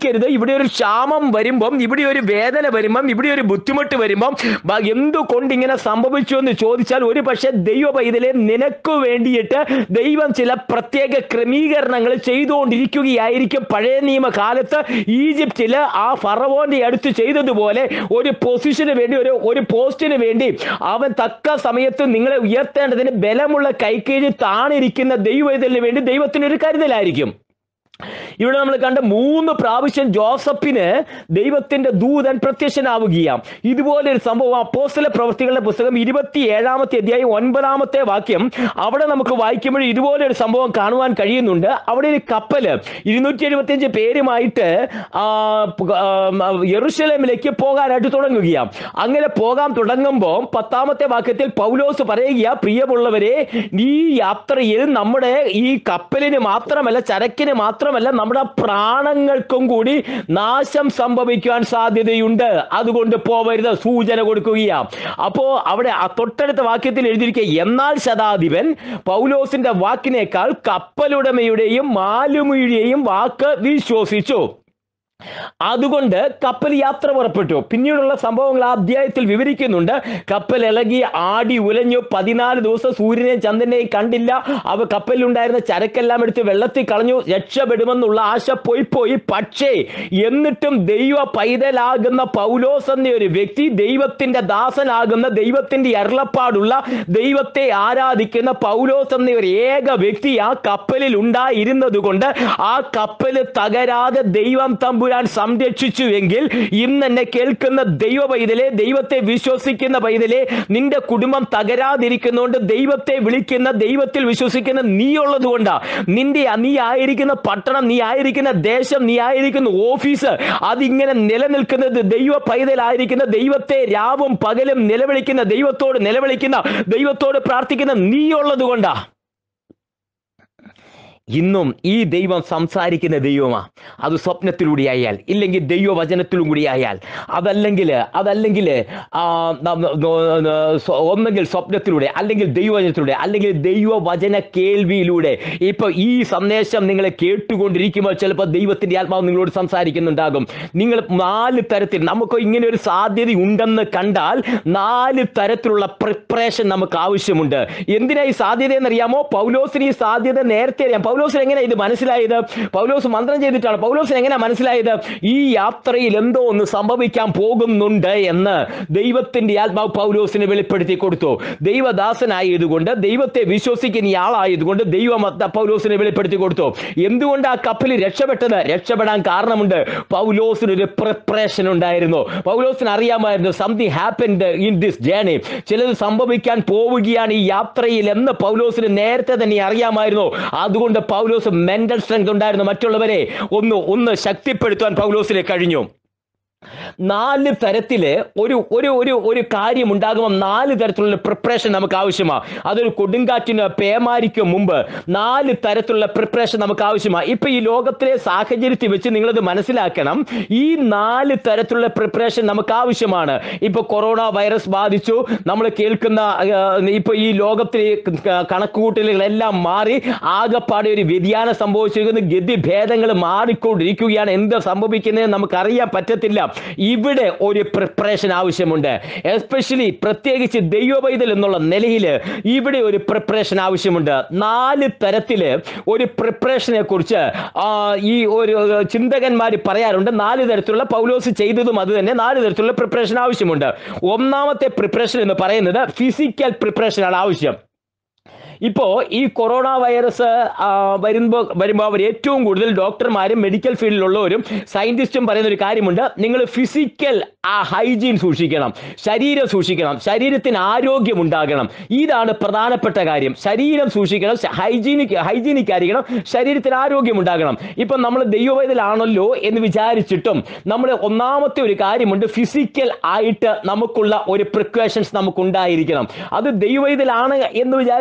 ചിന്തിക്കരുത് ഇവിടെ ഒരു ക്ഷാമം വരുമ്പം ഇവിടെ ഒരു വേദന വരുമ്പം ഇവിടെ ഒരു ബുദ്ധിമുട്ട് വരുമ്പം ബ- എന്തുകൊണ്ട് ഇങ്ങനെ സംഭവിച്ചു എന്ന് ചോദിച്ചാൽ ഒരു പക്ഷേ ദൈവ പൈതലെ നിനക്ക് വേണ്ടിയിട്ട് ദൈവം ചില പ്രത്യേക ക്രമീകരണങ്ങൾ ചെയ്തുകൊണ്ടിരിക്കുകയായിരിക്കും പഴയ നിയമ കാലത്ത് ഈജിപ്തിൽ ആ ഫറവോന്റെ അടുത്ത് ചെയ്തതുപോലെ ഒരു പൊസിഷന് വേണ്ടി ഒരു ഒരു പോസ്റ്റിന് വേണ്ടി അവൻ തക്ക സമയത്ത് നിങ്ങളെ ഉയർത്തേണ്ടതിന് ബലമുള്ള കൈക്കീഴ് താണിരിക്കുന്ന ദൈവത്തിന് വേണ്ടി ദൈവത്തിന് ഒരു കരുതലായിരിക്കും ഇവിടെ നമ്മൾ കണ്ട മൂന്ന് പ്രാവശ്യം ജോസഫിന് ദൈവത്തിന്റെ ദൂതൻ പ്രത്യക്ഷനാവുകയാം ഇതുപോലെ ഒരു സംഭവം അപ്പോസ്തല പ്രവൃത്തികളുടെ പുസ്തകം ഇരുപത്തി ഏഴാമത്തെ അധ്യായം ഒൻപതാമത്തെ വാക്യം അവിടെ നമുക്ക് വായിക്കുമ്പോൾ ഇതുപോലെ ഒരു സംഭവം കാണുവാൻ കഴിയുന്നുണ്ട് അവിടെ ഒരു കപ്പല് ഇരുന്നൂറ്റി എഴുപത്തിയഞ്ച് പേരുമായിട്ട് ആ, പ്- ആ, യെറൂശലേമിലേക്ക് പോകാനായിട്ട് തുടങ്ങുകയാണ് അങ്ങനെ പോകാൻ തുടങ്ങുമ്പോൾ പത്താമത്തെ വാക്യത്തിൽ പൗലോസ് പറയുക പ്രിയമുള്ളവരെ ഈ യാത്രയിൽ നമ്മുടെ ഈ കപ്പലിന് മാത്രമല്ല ചരക്കിന് മാത്രമല്ല നമ്മുടെ പ്രാണങ്ങൾക്കും കൂടി നാശം സംഭവിക്കുവാൻ സാധ്യതയുണ്ട് അതുകൊണ്ട് പോവരുത് സൂചന കൊടുക്കുകയാണ് അപ്പോ അവിടെ ആ തൊട്ടടുത്ത വാക്യത്തിൽ എഴുതിയിരിക്കുക എന്നാൽ ശതാധിപൻ പൗലോസിന്റെ വാക്കിനേക്കാൾ കപ്പലുടമയുടെയും മാലുമിയുടെയും വാക്ക് വിശ്വസിച്ചു അതുകൊണ്ട് കപ്പൽ യാത്ര പുറപ്പെട്ടു പിന്നീടുള്ള സംഭവങ്ങൾ ആ അധ്യായത്തിൽ വിവരിക്കുന്നുണ്ട് കപ്പൽ ഇളകി ആടി ഉലഞ്ഞു പതിനാല് ദിവസം സൂര്യനെയും ചന്ദ്രനെയും കണ്ടില്ല അവ കപ്പലിലുണ്ടായിരുന്ന ചരക്കെല്ലാം എടുത്ത് വെള്ളത്തിൽ കളഞ്ഞു രക്ഷപ്പെടുമെന്നുള്ള ആശ പോയി പോയി പക്ഷേ എന്നിട്ടും ദൈവ പൈതലാകുന്ന പൗലോസ് എന്ന ഒരു വ്യക്തി ദൈവത്തിന്റെ ദാസനാകുന്ന ദൈവത്തിന്റെ അരുളപ്പാടുള്ള ദൈവത്തെ ആരാധിക്കുന്ന പൗലോസ് എന്ന ഒരു ഏക വ്യക്തി ആ കപ്പലിൽ ഉണ്ടായിരുന്നത് കൊണ്ട് ആ കപ്പല് തകരാതെ ദൈവം തമ്പുരാൻ സംരക്ഷിച്ചുവെങ്കിൽ ഇന്ന് എന്നെ കേൾക്കുന്ന ദൈവ പൈതലെ ദൈവത്തെ വിശ്വസിക്കുന്ന പൈതലെ നിന്റെ കുടുംബം തകരാതിരിക്കുന്നതുകൊണ്ട് ദൈവത്തെ വിളിക്കുന്ന ദൈവത്തിൽ വിശ്വസിക്കുന്ന നീ ഉള്ളത് കൊണ്ടാ നിന്റെ നീ ആയിരിക്കുന്ന പട്ടണം നീ ആയിരിക്കുന്ന ദേശം നീ ആയിരിക്കുന്ന ഓഫീസ് അതിങ്ങനെ നിലനിൽക്കുന്നത് ദൈവ പൈതലായിരിക്കുന്ന ദൈവത്തെ രാവും പകലും നിലവിളിക്കുന്ന ദൈവത്തോട് നിലവിളിക്കുന്ന ദൈവത്തോട് പ്രാർത്ഥിക്കുന്ന നീ ഉള്ളത് കൊണ്ടാ ഇന്നും ഈ ദൈവം സംസാരിക്കുന്ന ദൈവമാ അത് സ്വപ്നത്തിലൂടെ ആയാൽ ഇല്ലെങ്കിൽ ദൈവവചനത്തിലും കൂടി ആയാൽ അതല്ലെങ്കിൽ അതല്ലെങ്കിൽ ആ, ന- ന- ന- സ്വ- ഒന്നെങ്കിൽ സ്വപ്നത്തിലൂടെ അല്ലെങ്കിൽ ദൈവവചനത്തിലൂടെ അല്ലെങ്കിൽ ദൈവവചന കേൾവിയിലൂടെ ഇപ്പൊ ഈ സന്ദേശം നിങ്ങൾ കേട്ടുകൊണ്ടിരിക്കുമ്പോൾ ചിലപ്പോൾ ദൈവത്തിന്റെ ആത്മാവ് നിങ്ങളോട് സംസാരിക്കുന്നുണ്ടാകും നിങ്ങൾ നാല് തരത്തിൽ നമുക്ക് ഇങ്ങനെ ഒരു സാധ്യത ഉണ്ടെന്ന് കണ്ടാൽ നാല് തരത്തിലുള്ള പ്രിപ്പറേഷൻ നമുക്ക് ആവശ്യമുണ്ട് എന്തിനാ ഈ സാധ്യത എന്നറിയാമോ പൗലോസിന് ഈ സാധ്യത നേരത്തെ അറിയാം പൗലോസിന് എങ്ങനെ ഇത് മനസ്സിലായത് പൗലോസ് മന്ത്രം ചെയ്തിട്ടാണ് പൗലോസിന് എങ്ങനെ മനസ്സിലായത് ഈ യാത്രയിൽ എന്തോ ഒന്ന് സംഭവിക്കാൻ പോകുന്നുണ്ട് എന്ന് ദൈവത്തിന്റെ ആത്മാവ് പൗലോസിന് വെളിപ്പെടുത്തി കൊടുത്തു ദൈവദാസനായതുകൊണ്ട് ദൈവത്തെ വിശ്വസിക്കുന്ന ഈ ആളായതുകൊണ്ട് ദൈവം അത് പൗലോസിനെ വെളിപ്പെടുത്തി കൊടുത്തു എന്തുകൊണ്ട് ആ കപ്പൽ രക്ഷപ്പെട്ടത് രക്ഷപ്പെടാൻ കാരണമുണ്ട് പൗലോസിന് ഒരു പ്രിപ്പറേഷൻ ഉണ്ടായിരുന്നു പൗലോസിന് അറിയാമായിരുന്നു something happened in this journey ചിലത് സംഭവിക്കാൻ പോവുകയാണ് ഈ യാത്രയിൽ എന്ന് പൗലോസിന് നേരത്തെ തന്നെ അറിയാമായിരുന്നു അതുകൊണ്ട് പൗലോസ് മെന്റൽ സ്ട്രെങ്ത് ഉണ്ടായിരുന്നു മറ്റുള്ളവരെ ഒന്ന് ഒന്ന് ശക്തിപ്പെടുത്തുവാൻ പൗലോസിന് കഴിഞ്ഞു നാല് തരത്തില് ഒരു ഒരു ഒരു ഒരു കാര്യം ഉണ്ടാകുമ്പോൾ നാല് തരത്തിലുള്ള പ്രിപ്പറേഷൻ നമുക്ക് ആവശ്യമാണ് അതൊരു കൊടുങ്കാറ്റിന് പേമാരിക്കും മുമ്പ് നാല് തരത്തിലുള്ള പ്രിപ്പറേഷൻ നമുക്ക് ആവശ്യമാണ് ഇപ്പൊ ഈ ലോകത്തിലെ സാഹചര്യത്തിൽ വെച്ച് നിങ്ങളത് മനസ്സിലാക്കണം ഈ നാല് തരത്തിലുള്ള പ്രിപ്പറേഷൻ നമുക്ക് ആവശ്യമാണ് ഇപ്പൊ കൊറോണ വൈറസ് ബാധിച്ചു നമ്മൾ കേൾക്കുന്ന ആ, ഇപ്പൊ ഈ ലോകത്തിലെ ക- കണക്കുകൂട്ടലുകളെല്ലാം മാറി ആകെപ്പാടെ ഒരു വ്യതിയാനം സംഭവിച്ചിരിക്കുന്നു ഗതി ഭേദങ്ങൾ മാറിക്കൊണ്ടിരിക്കുകയാണ് എന്ത് സംഭവിക്കുന്നത് നമുക്ക് അറിയാൻ പറ്റത്തില്ല ഇവിടെ ഒരു പ്രിപ്പറേഷൻ ആവശ്യമുണ്ട് എസ്പെഷ്യലി പ്രത്യേകിച്ച് ദൈവപൈതൽ എന്നുള്ള നിലയിൽ ഇവിടെ ഒരു പ്രിപ്പറേഷൻ ആവശ്യമുണ്ട് നാല് തരത്തില് ഒരു പ്രിപ്പറേഷനെ കുറിച്ച് ആ, ഈ ഒരു ചിന്തകന്മാർ പറയാറുണ്ട് നാല് തരത്തിലുള്ള പൗലോസ് ചെയ്തതും അത് തന്നെ നാല് തരത്തിലുള്ള പ്രിപ്പറേഷൻ ആവശ്യമുണ്ട് ഒന്നാമത്തെ പ്രിപ്പറേഷൻ എന്ന് പറയുന്നത് ഫിസിക്കൽ പ്രിപ്പറേഷൻ ആണ് ആവശ്യം ഇപ്പോ ഈ കൊറോണ വൈറസ് വരുമ്പോൾ വരുമ്പോൾ അവർ ഏറ്റവും കൂടുതൽ ഡോക്ടർമാരും മെഡിക്കൽ ഫീൽഡിലുള്ളവരും സയന്റിസ്റ്റും പറയുന്ന ഒരു കാര്യമുണ്ട് നിങ്ങൾ ഫിസിക്കൽ ആ ഹൈജീൻ സൂക്ഷിക്കണം ശരീരം സൂക്ഷിക്കണം ശരീരത്തിന് ആരോഗ്യം ഉണ്ടാകണം ഇതാണ് പ്രധാനപ്പെട്ട കാര്യം ശരീരം സൂക്ഷിക്കണം ഹൈജീനിക് ഹൈജീനിക് ആയിരിക്കണം ശരീരത്തിന് ആരോഗ്യം ഉണ്ടാകണം ഇപ്പം നമ്മൾ ദൈവവേദലാണല്ലോ എന്ന് വിചാരിച്ചിട്ടും നമ്മൾ ഒന്നാമത്തെ ഒരു കാര്യമുണ്ട് ഫിസിക്കൽ ആയിട്ട് നമുക്കുള്ള ഒരു പ്രിക്കോഷൻസ് നമുക്ക് ഉണ്ടായിരിക്കണം അത് ദൈവവേദലാണ് എന്ന് വിചാരിച്ചുകൊണ്ട്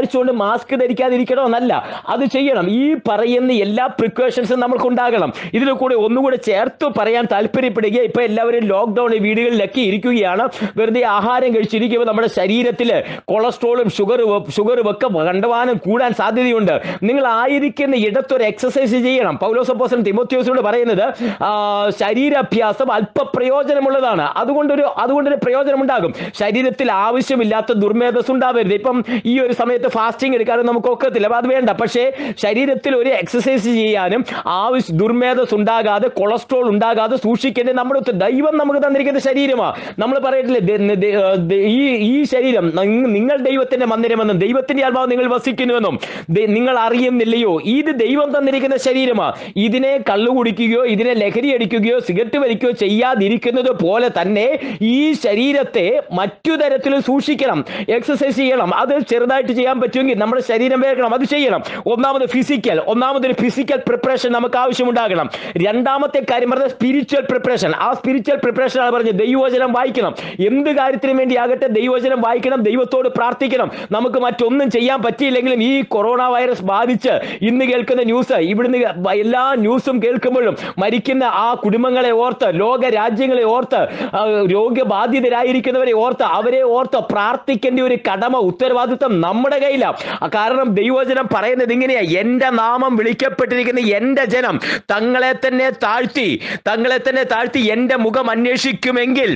മാസ്ക് ധരിക്കാതിരിക്കണമെന്നല്ല അത് ചെയ്യണം ഈ പറയുന്ന എല്ലാ പ്രിക്കോഷൻസും നമ്മൾക്കുണ്ടാകണം ഇതിൽ കൂടെ ഒന്നുകൂടെ ചേർത്ത് പറയാൻ താല്പര്യപ്പെടുക ഇപ്പൊ എല്ലാവരും ലോക്ക്ഡൌൺ വീടുകളിലൊക്കെ ഇരിക്കുകയാണ് വെറുതെ ആഹാരം കഴിച്ചിരിക്കുമ്പോൾ നമ്മുടെ ശരീരത്തിൽ കൊളസ്ട്രോളും ഷുഗറും ഷുഗറും ഒക്കെ കണ്ടവാനും കൂടാൻ സാധ്യതയുണ്ട് നിങ്ങൾ ആയിരിക്കുന്ന ഇടത്തൊരു എക്സസൈസ് ചെയ്യണം പൗലോസപ്പോസൻ തിമോത്യോസിനോട് പറയുന്നത് ആ, ശരീരാഭ്യാസം അല്പ പ്രയോജനമുള്ളതാണ് അതുകൊണ്ടൊരു അതുകൊണ്ടൊരു പ്രയോജനം ഉണ്ടാകും ശരീരത്തിൽ ആവശ്യമില്ലാത്ത ദുർമേധസ് ഉണ്ടാവരുത് ഇപ്പം ഈ ഒരു സമയത്ത് ഫാസ്റ്റിംഗ് എടുക്കാനും നമുക്ക് ഒക്കത്തില്ല അപ്പൊ അത് വേണ്ട പക്ഷേ ശരീരത്തിൽ ഒരു എക്സസൈസ് ചെയ്യാനും ആവശ്യ ദുർമേധസ് ഉണ്ടാകാതെ കൊളസ്ട്രോൾ ഉണ്ടാകാതെ സൂക്ഷിക്കേണ്ടത് നമ്മുടെ ഉത്ത- ദൈവം നമുക്ക് തന്നിരിക്കുന്ന ശരീരമാണ് നമ്മൾ പറയട്ടില്ലേ ദ- ദ- ദ- ഈ ഈ ശരീരം നിങ്ങ- നിങ്ങൾ ദൈവത്തിന്റെ മന്ദിരമെന്നും ദൈവത്തിന്റെ ആത്മാവ് നിങ്ങൾ വസിക്കുന്നുവെന്നും ദ- നിങ്ങൾ അറിയുന്നില്ലയോ ഇത് ദൈവം തന്നിരിക്കുന്ന ശരീരമാണ് ഇതിനെ കള്ളു കുടിക്കുകയോ ഇതിനെ ലഹരി അടിക്കുകയോ സിഗരറ്റ് വലിക്കുകയോ ചെയ്യാതിരിക്കുന്നത് പോലെ തന്നെ ഈ ശരീരത്തെ മറ്റു തരത്തിൽ സൂക്ഷിക്കണം എക്സസൈസ് ചെയ്യണം അത് ചെറുതായിട്ട് ചെയ്യാൻ പറ്റുമെങ്കിൽ നമ്മുടെ ശരീരം വേക്കണം അത് ചെയ്യണം ഒന്നാമത് ഫിസിക്കൽ ഒന്നാമതൊരു ഫിസിക്കൽ പ്രിപ്പറേഷൻ നമുക്ക് ആവശ്യമുണ്ടാകണം രണ്ടാമത്തെ കാര്യം പറഞ്ഞത് സ്പിരിച്വൽ പ്രിപ്പറേഷൻ ആ സ്പിരിച്വൽ പ്രിപ്പറേഷൻ ആണ് പറഞ്ഞത് ദൈവവചനം വായിക്കണം എന്ത് കാര്യത്തിനും വേണ്ടി ആകട്ടെ ദൈവവചനം വായിക്കണം ദൈവത്തോട് പ്രാർത്ഥിക്കണം നമുക്ക് മറ്റൊന്നും ചെയ്യാൻ പറ്റിയില്ലെങ്കിലും ഈ കൊറോണ വൈറസ് ബാധിച്ച് ഇന്ന് കേൾക്കുന്ന ന്യൂസ് ഇവിടുന്ന് എല്ലാ ന്യൂസും കേൾക്കുമ്പോഴും മരിക്കുന്ന ആ കുടുംബങ്ങളെ ഓർത്ത് ലോക രാജ്യങ്ങളെ ഓർത്ത് ആ, രോഗബാധിതരായിരിക്കുന്നവരെ ഓർത്ത് അവരെ ഓർത്ത് പ്രാർത്ഥിക്കേണ്ട ഒരു കടമ ഉത്തരവാദിത്വം നമ്മുടെ കയ്യിലാണ് കാരണം ദൈവവചനം പറയുന്നത് ഇങ്ങനെയാ എന്റെ നാമം വിളിക്കപ്പെട്ടിരിക്കുന്ന എന്റെ ജനം തങ്ങളെ തന്നെ താഴ്ത്തി തങ്ങളെ തന്നെ താഴ്ത്തി എന്റെ മുഖം അന്വേഷിക്കുമെങ്കിൽ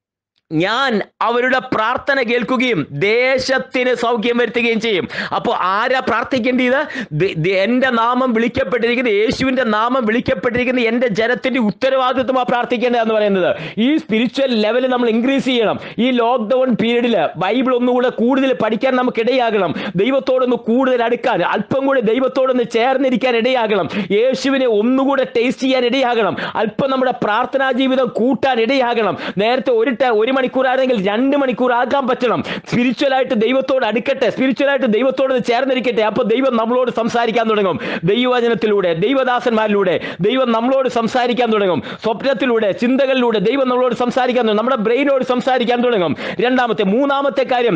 ഞാൻ അവരുടെ പ്രാർത്ഥന കേൾക്കുകയും ദേശത്തിന് സൗഖ്യം വരുത്തുകയും ചെയ്യും അപ്പോൾ ആരാ പ്രാർത്ഥിക്കേണ്ടത് ദ- ദ- എൻ്റെ നാമം വിളിക്കപ്പെട്ടിരിക്കുന്ന യേശുവിൻ്റെ നാമം വിളിക്കപ്പെട്ടിരിക്കുന്ന എൻ്റെ ജനത്തിൻ്റെ ഉത്തരവാദിത്വമാണ് പ്രാർത്ഥിക്കേണ്ടതെന്ന് പറയുന്നത് ഈ സ്പിരിച്വൽ ലെവൽ നമ്മൾ ഇൻക്രീസ് ചെയ്യണം ഈ ലോക്ക്ഡൗൺ പീരീഡിൽ ബൈബിൾ ഒന്നുകൂടെ കൂടുതൽ പഠിക്കാൻ നമുക്ക് ഇടയാകണം ദൈവത്തോടൊന്ന് കൂടുതൽ അടുക്കാൻ അല്പം കൂടി ദൈവത്തോടൊന്ന് ചേർന്നിരിക്കാൻ ഇടയാകണം യേശുവിനെ ഒന്നുകൂടെ ടേസ്റ്റ് ചെയ്യാൻ ഇടയാകണം അല്പം നമ്മുടെ പ്രാർത്ഥനാ ജീവിതം കൂട്ടാൻ ഇടയാകണം നേരത്തെ ഒരു ട- ഒരു മണിക്കൂറാണെങ്കിൽ രണ്ട് മണിക്കൂർ ആക്കാൻ പറ്റണം സ്പിരിച്വൽ ആയിട്ട് ദൈവത്തോട് അടുക്കട്ടെ സ്പിരിച്വൽ ആയിട്ട് ദൈവത്തോട് ചേർന്നിരിക്കട്ടെ അപ്പൊ ദൈവം നമ്മളോട് സംസാരിക്കാൻ തുടങ്ങും ദൈവവചനത്തിലൂടെ ദൈവദാസന്മാരിലൂടെ ദൈവം നമ്മളോട് സംസാരിക്കാൻ തുടങ്ങും സ്വപ്നത്തിലൂടെ ചിന്തകളിലൂടെ ദൈവം നമ്മളോട് സംസാരിക്കാൻ തുടങ്ങും നമ്മുടെ ബ്രെയിനോട് സംസാരിക്കാൻ തുടങ്ങും രണ്ടാമത്തെ മൂന്നാമത്തെ കാര്യം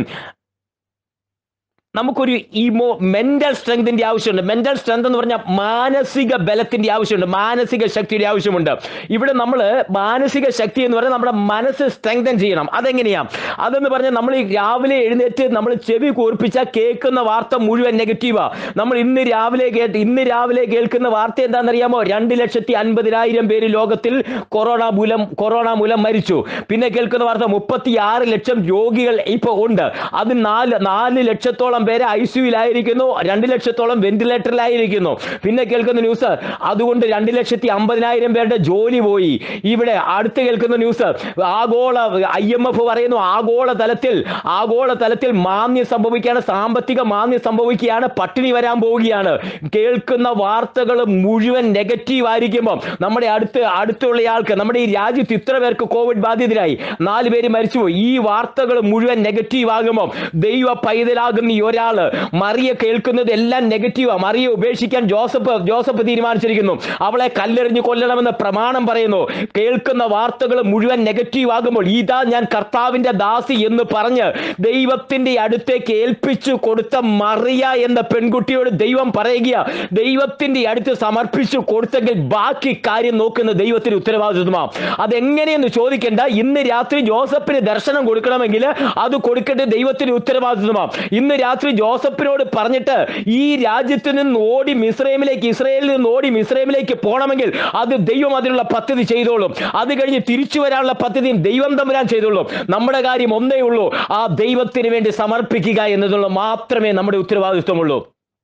നമുക്കൊരു ഇമോ മെന്റൽ സ്ട്രെങ്തിന്റെ ആവശ്യമുണ്ട് മെന്റൽ സ്ട്രെങ്ത് എന്ന് പറഞ്ഞാൽ മാനസിക ബലത്തിന്റെ ആവശ്യമുണ്ട് മാനസിക ശക്തിയുടെ ആവശ്യമുണ്ട് ഇവിടെ നമ്മൾ മാനസിക ശക്തി എന്ന് പറഞ്ഞാൽ നമ്മുടെ മനസ്സ് സ്ട്രെങ്തൻ ചെയ്യണം അതെങ്ങനെയാ അതെന്ന് പറഞ്ഞാൽ നമ്മൾ ഈ രാവിലെ എഴുന്നേറ്റ് നമ്മൾ ചെവി കൂർപ്പിച്ചാൽ കേൾക്കുന്ന വാർത്ത മുഴുവൻ നെഗറ്റീവാ നമ്മൾ ഇന്ന് രാവിലെ കേട്ട് ഇന്ന് രാവിലെ കേൾക്കുന്ന വാർത്ത എന്താണെന്നറിയാമോ രണ്ട് ലക്ഷത്തി അൻപതിനായിരം പേര് ലോകത്തിൽ കൊറോണ മൂലം കൊറോണ മൂലം മരിച്ചു പിന്നെ കേൾക്കുന്ന വാർത്ത മുപ്പത്തി ആറ് ലക്ഷം രോഗികൾ ഇപ്പോൾ ഉണ്ട് അത് നാല് നാല് ലക്ഷത്തോളം പേര് ഐ സിയുലായിരിക്കുന്നു രണ്ട് ലക്ഷത്തോളം വെന്റിലേറ്ററിലായിരിക്കുന്നു പിന്നെ കേൾക്കുന്ന ന്യൂസ് അതുകൊണ്ട് രണ്ട് ലക്ഷത്തി അമ്പതിനായിരം പേരുടെ ജോലി പോയി ഇവിടെ അടുത്ത് കേൾക്കുന്ന ന്യൂസ് ആഗോള ഐ എം എഫ് പറയുന്നു ആഗോള തലത്തിൽ ആഗോള തലത്തിൽ മാന്യം സംഭവിക്കുകയാണ് സാമ്പത്തിക മാന്യം സംഭവിക്കുകയാണ് പട്ടിണി വരാൻ പോവുകയാണ് കേൾക്കുന്ന വാർത്തകൾ മുഴുവൻ നെഗറ്റീവ് ആയിരിക്കുമ്പോൾ നമ്മുടെ അടുത്ത് അടുത്തുള്ള ആൾക്ക് നമ്മുടെ ഈ രാജ്യത്ത് ഇത്ര പേർക്ക് കോവിഡ് ബാധിതരായി നാല് പേര് മരിച്ചുപോയി ഈ വാർത്തകൾ മുഴുവൻ നെഗറ്റീവ് ആകുമ്പോൾ ദൈവ പൈതലാകുന്ന ഈ ഒരാള് മറിയ കേൾക്കുന്നത് എല്ലാം നെഗറ്റീവാ മറിയെ ഉപേക്ഷിക്കാൻ ജോസഫ് ജോസഫ് തീരുമാനിച്ചിരിക്കുന്നു അവളെ കല്ലെറിഞ്ഞ് കൊല്ലണമെന്ന് പ്രമാണം പറയുന്നു കേൾക്കുന്ന വാർത്തകൾ മുഴുവൻ നെഗറ്റീവ് ആകുമ്പോൾ ഇതാ ഞാൻ കർത്താവിന്റെ ദാസി എന്ന് പറഞ്ഞ് ദൈവത്തിന്റെ അടുത്തേക്ക് ഏൽപ്പിച്ചു കൊടുത്ത മറിയ എന്ന പെൺകുട്ടിയോട് ദൈവം പറയുക ദൈവത്തിന്റെ അടുത്ത് സമർപ്പിച്ചു കൊടുത്തെങ്കിൽ ബാക്കി കാര്യം നോക്കുന്ന ദൈവത്തിന് ഉത്തരവാദിത്വമാണ് അതെങ്ങനെയെന്ന് ചോദിക്കേണ്ട ഇന്ന് രാത്രി ജോസഫിന് ദർശനം കൊടുക്കണമെങ്കിൽ അത് കൊടുക്കേണ്ടത് ദൈവത്തിന് ഉത്തരവാദിത്വമാണ് ഇന്ന് രാത്രി ജോസഫിനോട് പറഞ്ഞിട്ട് ഈ രാജ്യത്ത് നിന്ന് ഓടി മിസ്രൈമിലേക്ക് ഇസ്രയേലിൽ നിന്ന് ഓടി മിസ്രൈമിലേക്ക് പോകണമെങ്കിൽ അത് ദൈവം അതിനുള്ള പദ്ധതി ചെയ്തോളും അത് കഴിഞ്ഞ് തിരിച്ചു വരാനുള്ള പദ്ധതിയും ദൈവം തമ്പുരാൻ ചെയ്തോളും നമ്മുടെ കാര്യം ഒന്നേ ഉള്ളൂ ആ ദൈവത്തിന് വേണ്ടി സമർപ്പിക്കുക എന്നതുള്ള മാത്രമേ നമ്മുടെ ഉത്തരവാദിത്വമുള്ളൂ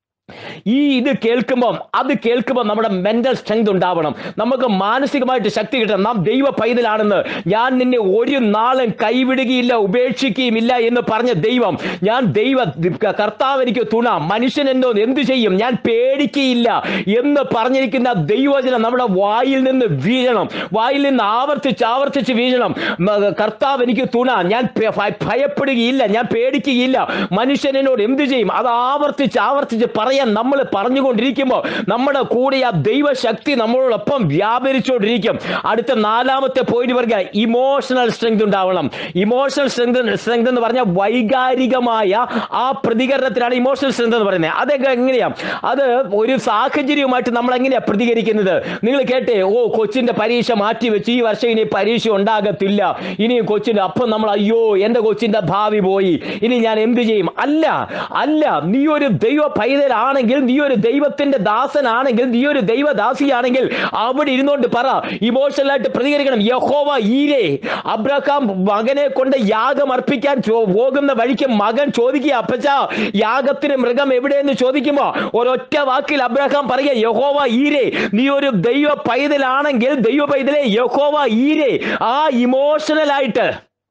ഈ ഇത് കേൾക്കുമ്പോൾ അത് കേൾക്കുമ്പോൾ നമ്മുടെ മെന്റൽ സ്ട്രെങ്ത് ഉണ്ടാവണം നമുക്ക് മാനസികമായിട്ട് ശക്തി കിട്ടണം നാം ദൈവ പൈതലാണെന്ന് ഞാൻ നിന്നെ ഒരു നാളും കൈവിടുകയില്ല ഉപേക്ഷിക്കുകയുമില്ല എന്ന് പറഞ്ഞ ദൈവം ഞാൻ ദൈവ കർത്താവ് എനിക്ക് തുണ മനുഷ്യൻ എന്തോ എന്ത് ചെയ്യും ഞാൻ പേടിക്കുകയില്ല എന്ന് പറഞ്ഞിരിക്കുന്ന ദൈവവചനം നമ്മുടെ വായിൽ നിന്ന് വീഴണം വായിൽ നിന്ന് ആവർത്തിച്ച് ആവർത്തിച്ച് വീഴണം മ- കർത്താവ് എനിക്ക് തുണ ഞാൻ പെ- ഭയ- ഭയപ്പെടുകയില്ല ഞാൻ പേടിക്കുകയില്ല മനുഷ്യൻ എന്നോട് എന്ത് ചെയ്യും അത് ആവർത്തിച്ച് ആവർത്തിച്ച് പറയുക പറയാൻ നമ്മൾ പറഞ്ഞുകൊണ്ടിരിക്കുമ്പോൾ നമ്മുടെ കൂടെ ആ ദൈവശക്തി നമ്മളോടൊപ്പം വ്യാപരിച്ചുകൊണ്ടിരിക്കും അടുത്ത നാലാമത്തെ പോയിന്റ് പറയുക ഇമോഷണൽ സ്ട്രെങ്ത് ഉണ്ടാവണം ഇമോഷണൽ സ്ട്രെങ്ത് സ്ട്രെങ്ത് എന്ന് പറഞ്ഞാൽ വൈകാരികമായ ആ പ്രതികരണത്തിനാണ് ഇമോഷണൽ സ്ട്രെങ്ത് എന്ന് പറയുന്നത് അതൊക്കെ എങ്ങനെയാ അത് ഒരു സാഹചര്യവുമായിട്ട് നമ്മൾ എങ്ങനെയാ പ്രതികരിക്കുന്നത് നിങ്ങൾ കേട്ടേ ഓ കൊച്ചിന്റെ പരീക്ഷ മാറ്റി വെച്ച് ഈ വർഷം ഇനി പരീക്ഷ ഉണ്ടാകത്തില്ല ഇനി കൊച്ചിന്റെ അപ്പം നമ്മൾ അയ്യോ എന്റെ കൊച്ചിന്റെ ഭാവി പോയി ഇനി ഞാൻ എന്ത് ചെയ്യും അല്ല അല്ല നീ ഒരു ദൈവ പൈതലാണെങ്കിൽ നീ ഒരു ദൈവത്തിന്റെ ദാസനാണെങ്കിൽ നീ ഒരു ദൈവദാസിയാണെങ്കിൽ അവിടെ ഇരുന്നുകൊണ്ട് പറ ഇമോഷണലായിട്ട് പ്രതികരിക്കണം യഹോവ ഈരേ അബ്രഹാം മകനെ കൊണ്ട് യാഗം അർപ്പിക്കാൻ ചോ- പോകുന്ന വഴിക്ക് മകൻ ചോദിക്കുക അപ്പച്ച യാഗത്തിന് മൃഗം എവിടെയെന്ന് ചോദിക്കുമ്പോ ഒരൊറ്റ വാക്കിൽ അബ്രഹാം പറയുക യഹോവ ഈരേ നീ ഒരു ദൈവ പൈതലാണെങ്കിൽ ദൈവ പൈതലെ യഹോവ ഈരേ ആ ഇമോഷണൽ ആയിട്ട്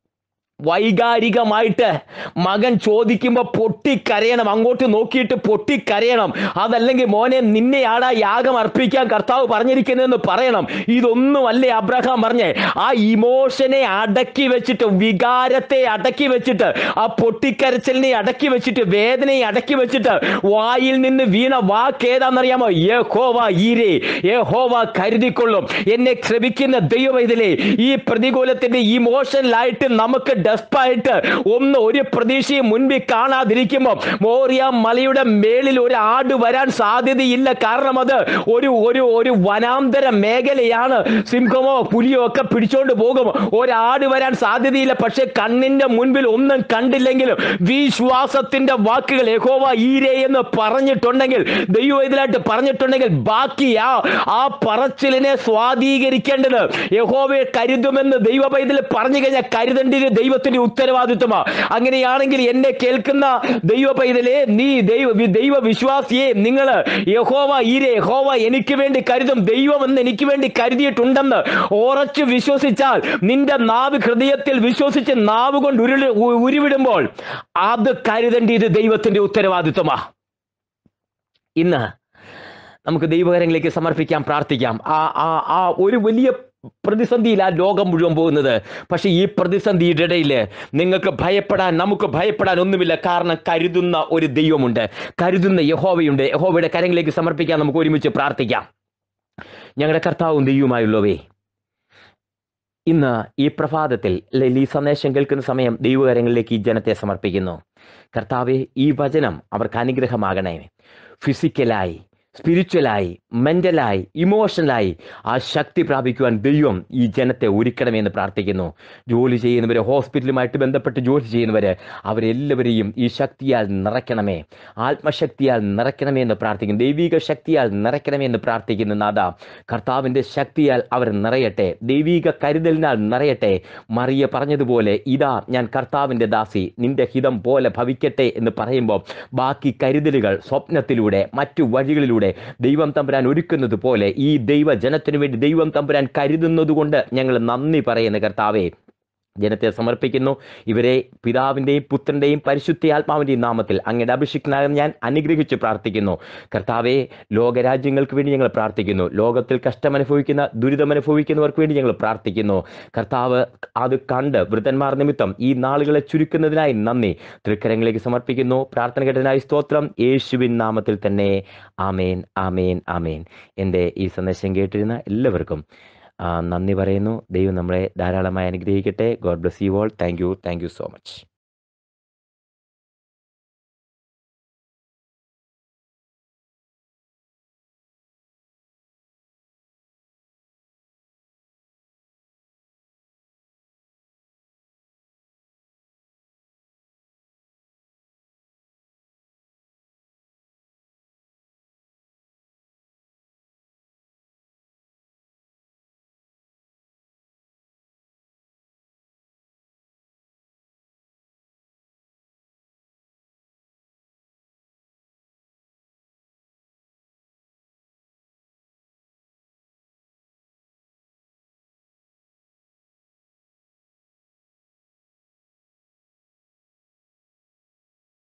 വൈകാരികമായിട്ട് മകൻ ചോദിക്കുമ്പോൾ പൊട്ടിക്കരയണം അങ്ങോട്ട് നോക്കിയിട്ട് പൊട്ടിക്കരയണം അതല്ലെങ്കിൽ മോനെ നിന്നെയാടാ യാഗം അർപ്പിക്കാൻ കർത്താവ് പറഞ്ഞിരിക്കുന്നതെന്ന് പറയണം ഇതൊന്നും അല്ലേ അബ്രഹാം പറഞ്ഞേ ആ ഇമോഷനെ അടക്കി വെച്ചിട്ട് വികാരത്തെ അടക്കി വെച്ചിട്ട് ആ പൊട്ടിക്കരച്ചലിനെ അടക്കി വെച്ചിട്ട് വേദനയെ അടക്കി വെച്ചിട്ട് വായിൽ നിന്ന് വീണ വാക്ക് ഏതാണെന്നറിയാമോ യഹോവ ഈരേ യഹോവ കരുതിക്കൊള്ളും എന്നെ ശ്രമിക്കുന്ന ദൈവം ഇതിലെ ഈ പ്രതികൂലത്തിന്റെ ഇമോഷനിലായിട്ട് നമുക്ക് ഡെസ്പായിട്ട് ഒന്ന് ഒരു പ്രതീക്ഷയും മുൻപിൽ കാണാതിരിക്കുമ്പോൾ മോറിയ മലയുടെ മേളിൽ ഒരു ആട് വരാൻ സാധ്യതയില്ല കാരണം അത് ഒരു ഒരു ഒരു വനാന്തര മേഖലയാണ് സിംഹമോ പുലിയോ ഒക്കെ പിടിച്ചോണ്ട് പോകും ഒരാട് വരാൻ സാധ്യതയില്ല പക്ഷെ കണ്ണിന്റെ മുൻപിൽ ഒന്നും കണ്ടില്ലെങ്കിലും വിശ്വാസത്തിന്റെ വാക്കുകൾ യഹോവ ഈരേ എന്ന് പറഞ്ഞിട്ടുണ്ടെങ്കിൽ ദൈവം ഇതിലായിട്ട് പറഞ്ഞിട്ടുണ്ടെങ്കിൽ ബാക്കി ആ ആ പറച്ചിലിനെ സ്വാധീകരിക്കേണ്ടത് യഹോവയെ കരുതുമെന്ന് ദൈവ പൈതൽ പറഞ്ഞു കഴിഞ്ഞാൽ കരുതേണ്ടത് ദൈവത്തിന്റെ ഉത്തരവാദിത്വമാ അങ്ങനെയാണെങ്കിൽ എന്നെ കേൾക്കുന്ന ദൈവ പൈതലെ നീ ദൈവ വി- ദൈവ വിശ്വാസിയെ നിങ്ങൾ യഹോവ ഈരെ യഹോവ എനിക്ക് വേണ്ടി കരുതും ദൈവം എന്ന് എനിക്ക് വേണ്ടി കരുതിയിട്ടുണ്ടെന്ന് ഉറച്ചു വിശ്വസിച്ചാൽ നിന്റെ നാവ് ഹൃദയത്തിൽ വിശ്വസിച്ച് നാവ് കൊണ്ട് ഉരുളി ഉ- ഉരുവിടുമ്പോൾ അത് കരുതേണ്ടത് ദൈവത്തിന്റെ ഉത്തരവാദിത്വമാ ഇന്ന് നമുക്ക് ദൈവകരങ്ങളിലേക്ക് സമർപ്പിക്കാം പ്രാർത്ഥിക്കാം ആ ആ ആ ഒരു വലിയ പ്രതിസന്ധിയിൽ ആ ലോകം മുഴുവൻ പോകുന്നത് പക്ഷെ ഈ പ്രതിസന്ധിയുടെ ഇടയിൽ നിങ്ങൾക്ക് ഭയപ്പെടാൻ നമുക്ക് ഭയപ്പെടാൻ ഒന്നുമില്ല കാരണം കരുതുന്ന ഒരു ദൈവമുണ്ട് കരുതുന്ന യഹോവയുണ്ട് യഹോവയുടെ കരങ്ങളിലേക്ക് സമർപ്പിക്കാൻ നമുക്ക് ഒരുമിച്ച് പ്രാർത്ഥിക്കാം ഞങ്ങളുടെ കർത്താവും ദൈവമായുള്ളവേ ഇന്ന് ഈ പ്രഭാതത്തിൽ അല്ലെങ്കിൽ ഈ സന്ദേശം കേൾക്കുന്ന സമയം ദൈവകരങ്ങളിലേക്ക് ഈ ജനത്തെ സമർപ്പിക്കുന്നു കർത്താവെ ഈ വചനം അവർക്ക് അനുഗ്രഹമാകണേ ഫിസിക്കലായി സ്പിരിച്വലായി മെന്റലായി ഇമോഷണലായി ആ ശക്തി പ്രാപിക്കുവാൻ ദൈവം ഈ ജനത്തെ ഒരുക്കണമെന്ന് പ്രാർത്ഥിക്കുന്നു ജോലി ചെയ്യുന്നവര് ഹോസ്പിറ്റലുമായിട്ട് ബന്ധപ്പെട്ട് ജോലി ചെയ്യുന്നവര് അവരെല്ലാവരെയും ഈ ശക്തിയാൽ നിറയ്ക്കണമേ ആത്മശക്തിയാൽ നിറയ്ക്കണമേ എന്ന് പ്രാർത്ഥിക്കുന്നു ദൈവിക ശക്തിയാൽ നിറയ്ക്കണമേ എന്ന് പ്രാർത്ഥിക്കുന്നു നാഥ കർത്താവിൻ്റെ ശക്തിയാൽ അവർ നിറയട്ടെ ദൈവിക കരുതലിനാൽ നിറയട്ടെ മറിയ പറഞ്ഞതുപോലെ ഇതാ ഞാൻ കർത്താവിൻ്റെ ദാസി നിന്റെ ഹിതം പോലെ ഭവിക്കട്ടെ എന്ന് പറയുമ്പോൾ ബാക്കി കരുതലുകൾ സ്വപ്നത്തിലൂടെ മറ്റു വഴികളിലൂടെ ദൈവം തമ്പുരാൻ ഒരുക്കുന്നത് പോലെ ഈ ദൈവ ജനത്തിനു വേണ്ടി ദൈവം തമ്പുരാൻ കരുതുന്നത് കൊണ്ട് ഞങ്ങൾ നന്ദി പറയുന്ന കർത്താവേ ജനത്തെ സമർപ്പിക്കുന്നു ഇവരെ പിതാവിൻ്റെയും പുത്രൻ്റെയും പരിശുദ്ധിയാത്മാവിൻ്റെയും നാമത്തിൽ അങ്ങയുടെ അഭിഷിക്തനാകുന്ന ഞാൻ അനുഗ്രഹിച്ച് പ്രാർത്ഥിക്കുന്നു കർത്താവെ ലോകരാജ്യങ്ങൾക്ക് വേണ്ടി ഞങ്ങൾ പ്രാർത്ഥിക്കുന്നു ലോകത്തിൽ കഷ്ടമനുഭവിക്കുന്ന ദുരിതമനുഭവിക്കുന്നവർക്ക് വേണ്ടി ഞങ്ങൾ പ്രാർത്ഥിക്കുന്നു കർത്താവ് അത് കണ്ട് വൃദ്ധന്മാർ നിമിത്തം ഈ നാളുകളെ ചുരുക്കുന്നതിനായി നന്ദി തൃക്കരങ്ങളിലേക്ക് സമർപ്പിക്കുന്നു പ്രാർത്ഥന കേട്ടതിനായി സ്തോത്രം യേശുവിൻ നാമത്തിൽ തന്നെ ആമേൻ ആമേൻ ആമേൻ എൻ്റെ ഈ സന്ദേശം കേട്ടിരുന്ന എല്ലാവർക്കും ആ, നന്ദി പറയുന്നു ദൈവം നമ്മളെ ധാരാളമായി അനുഗ്രഹിക്കട്ടെ God bless you all thank you thank you so much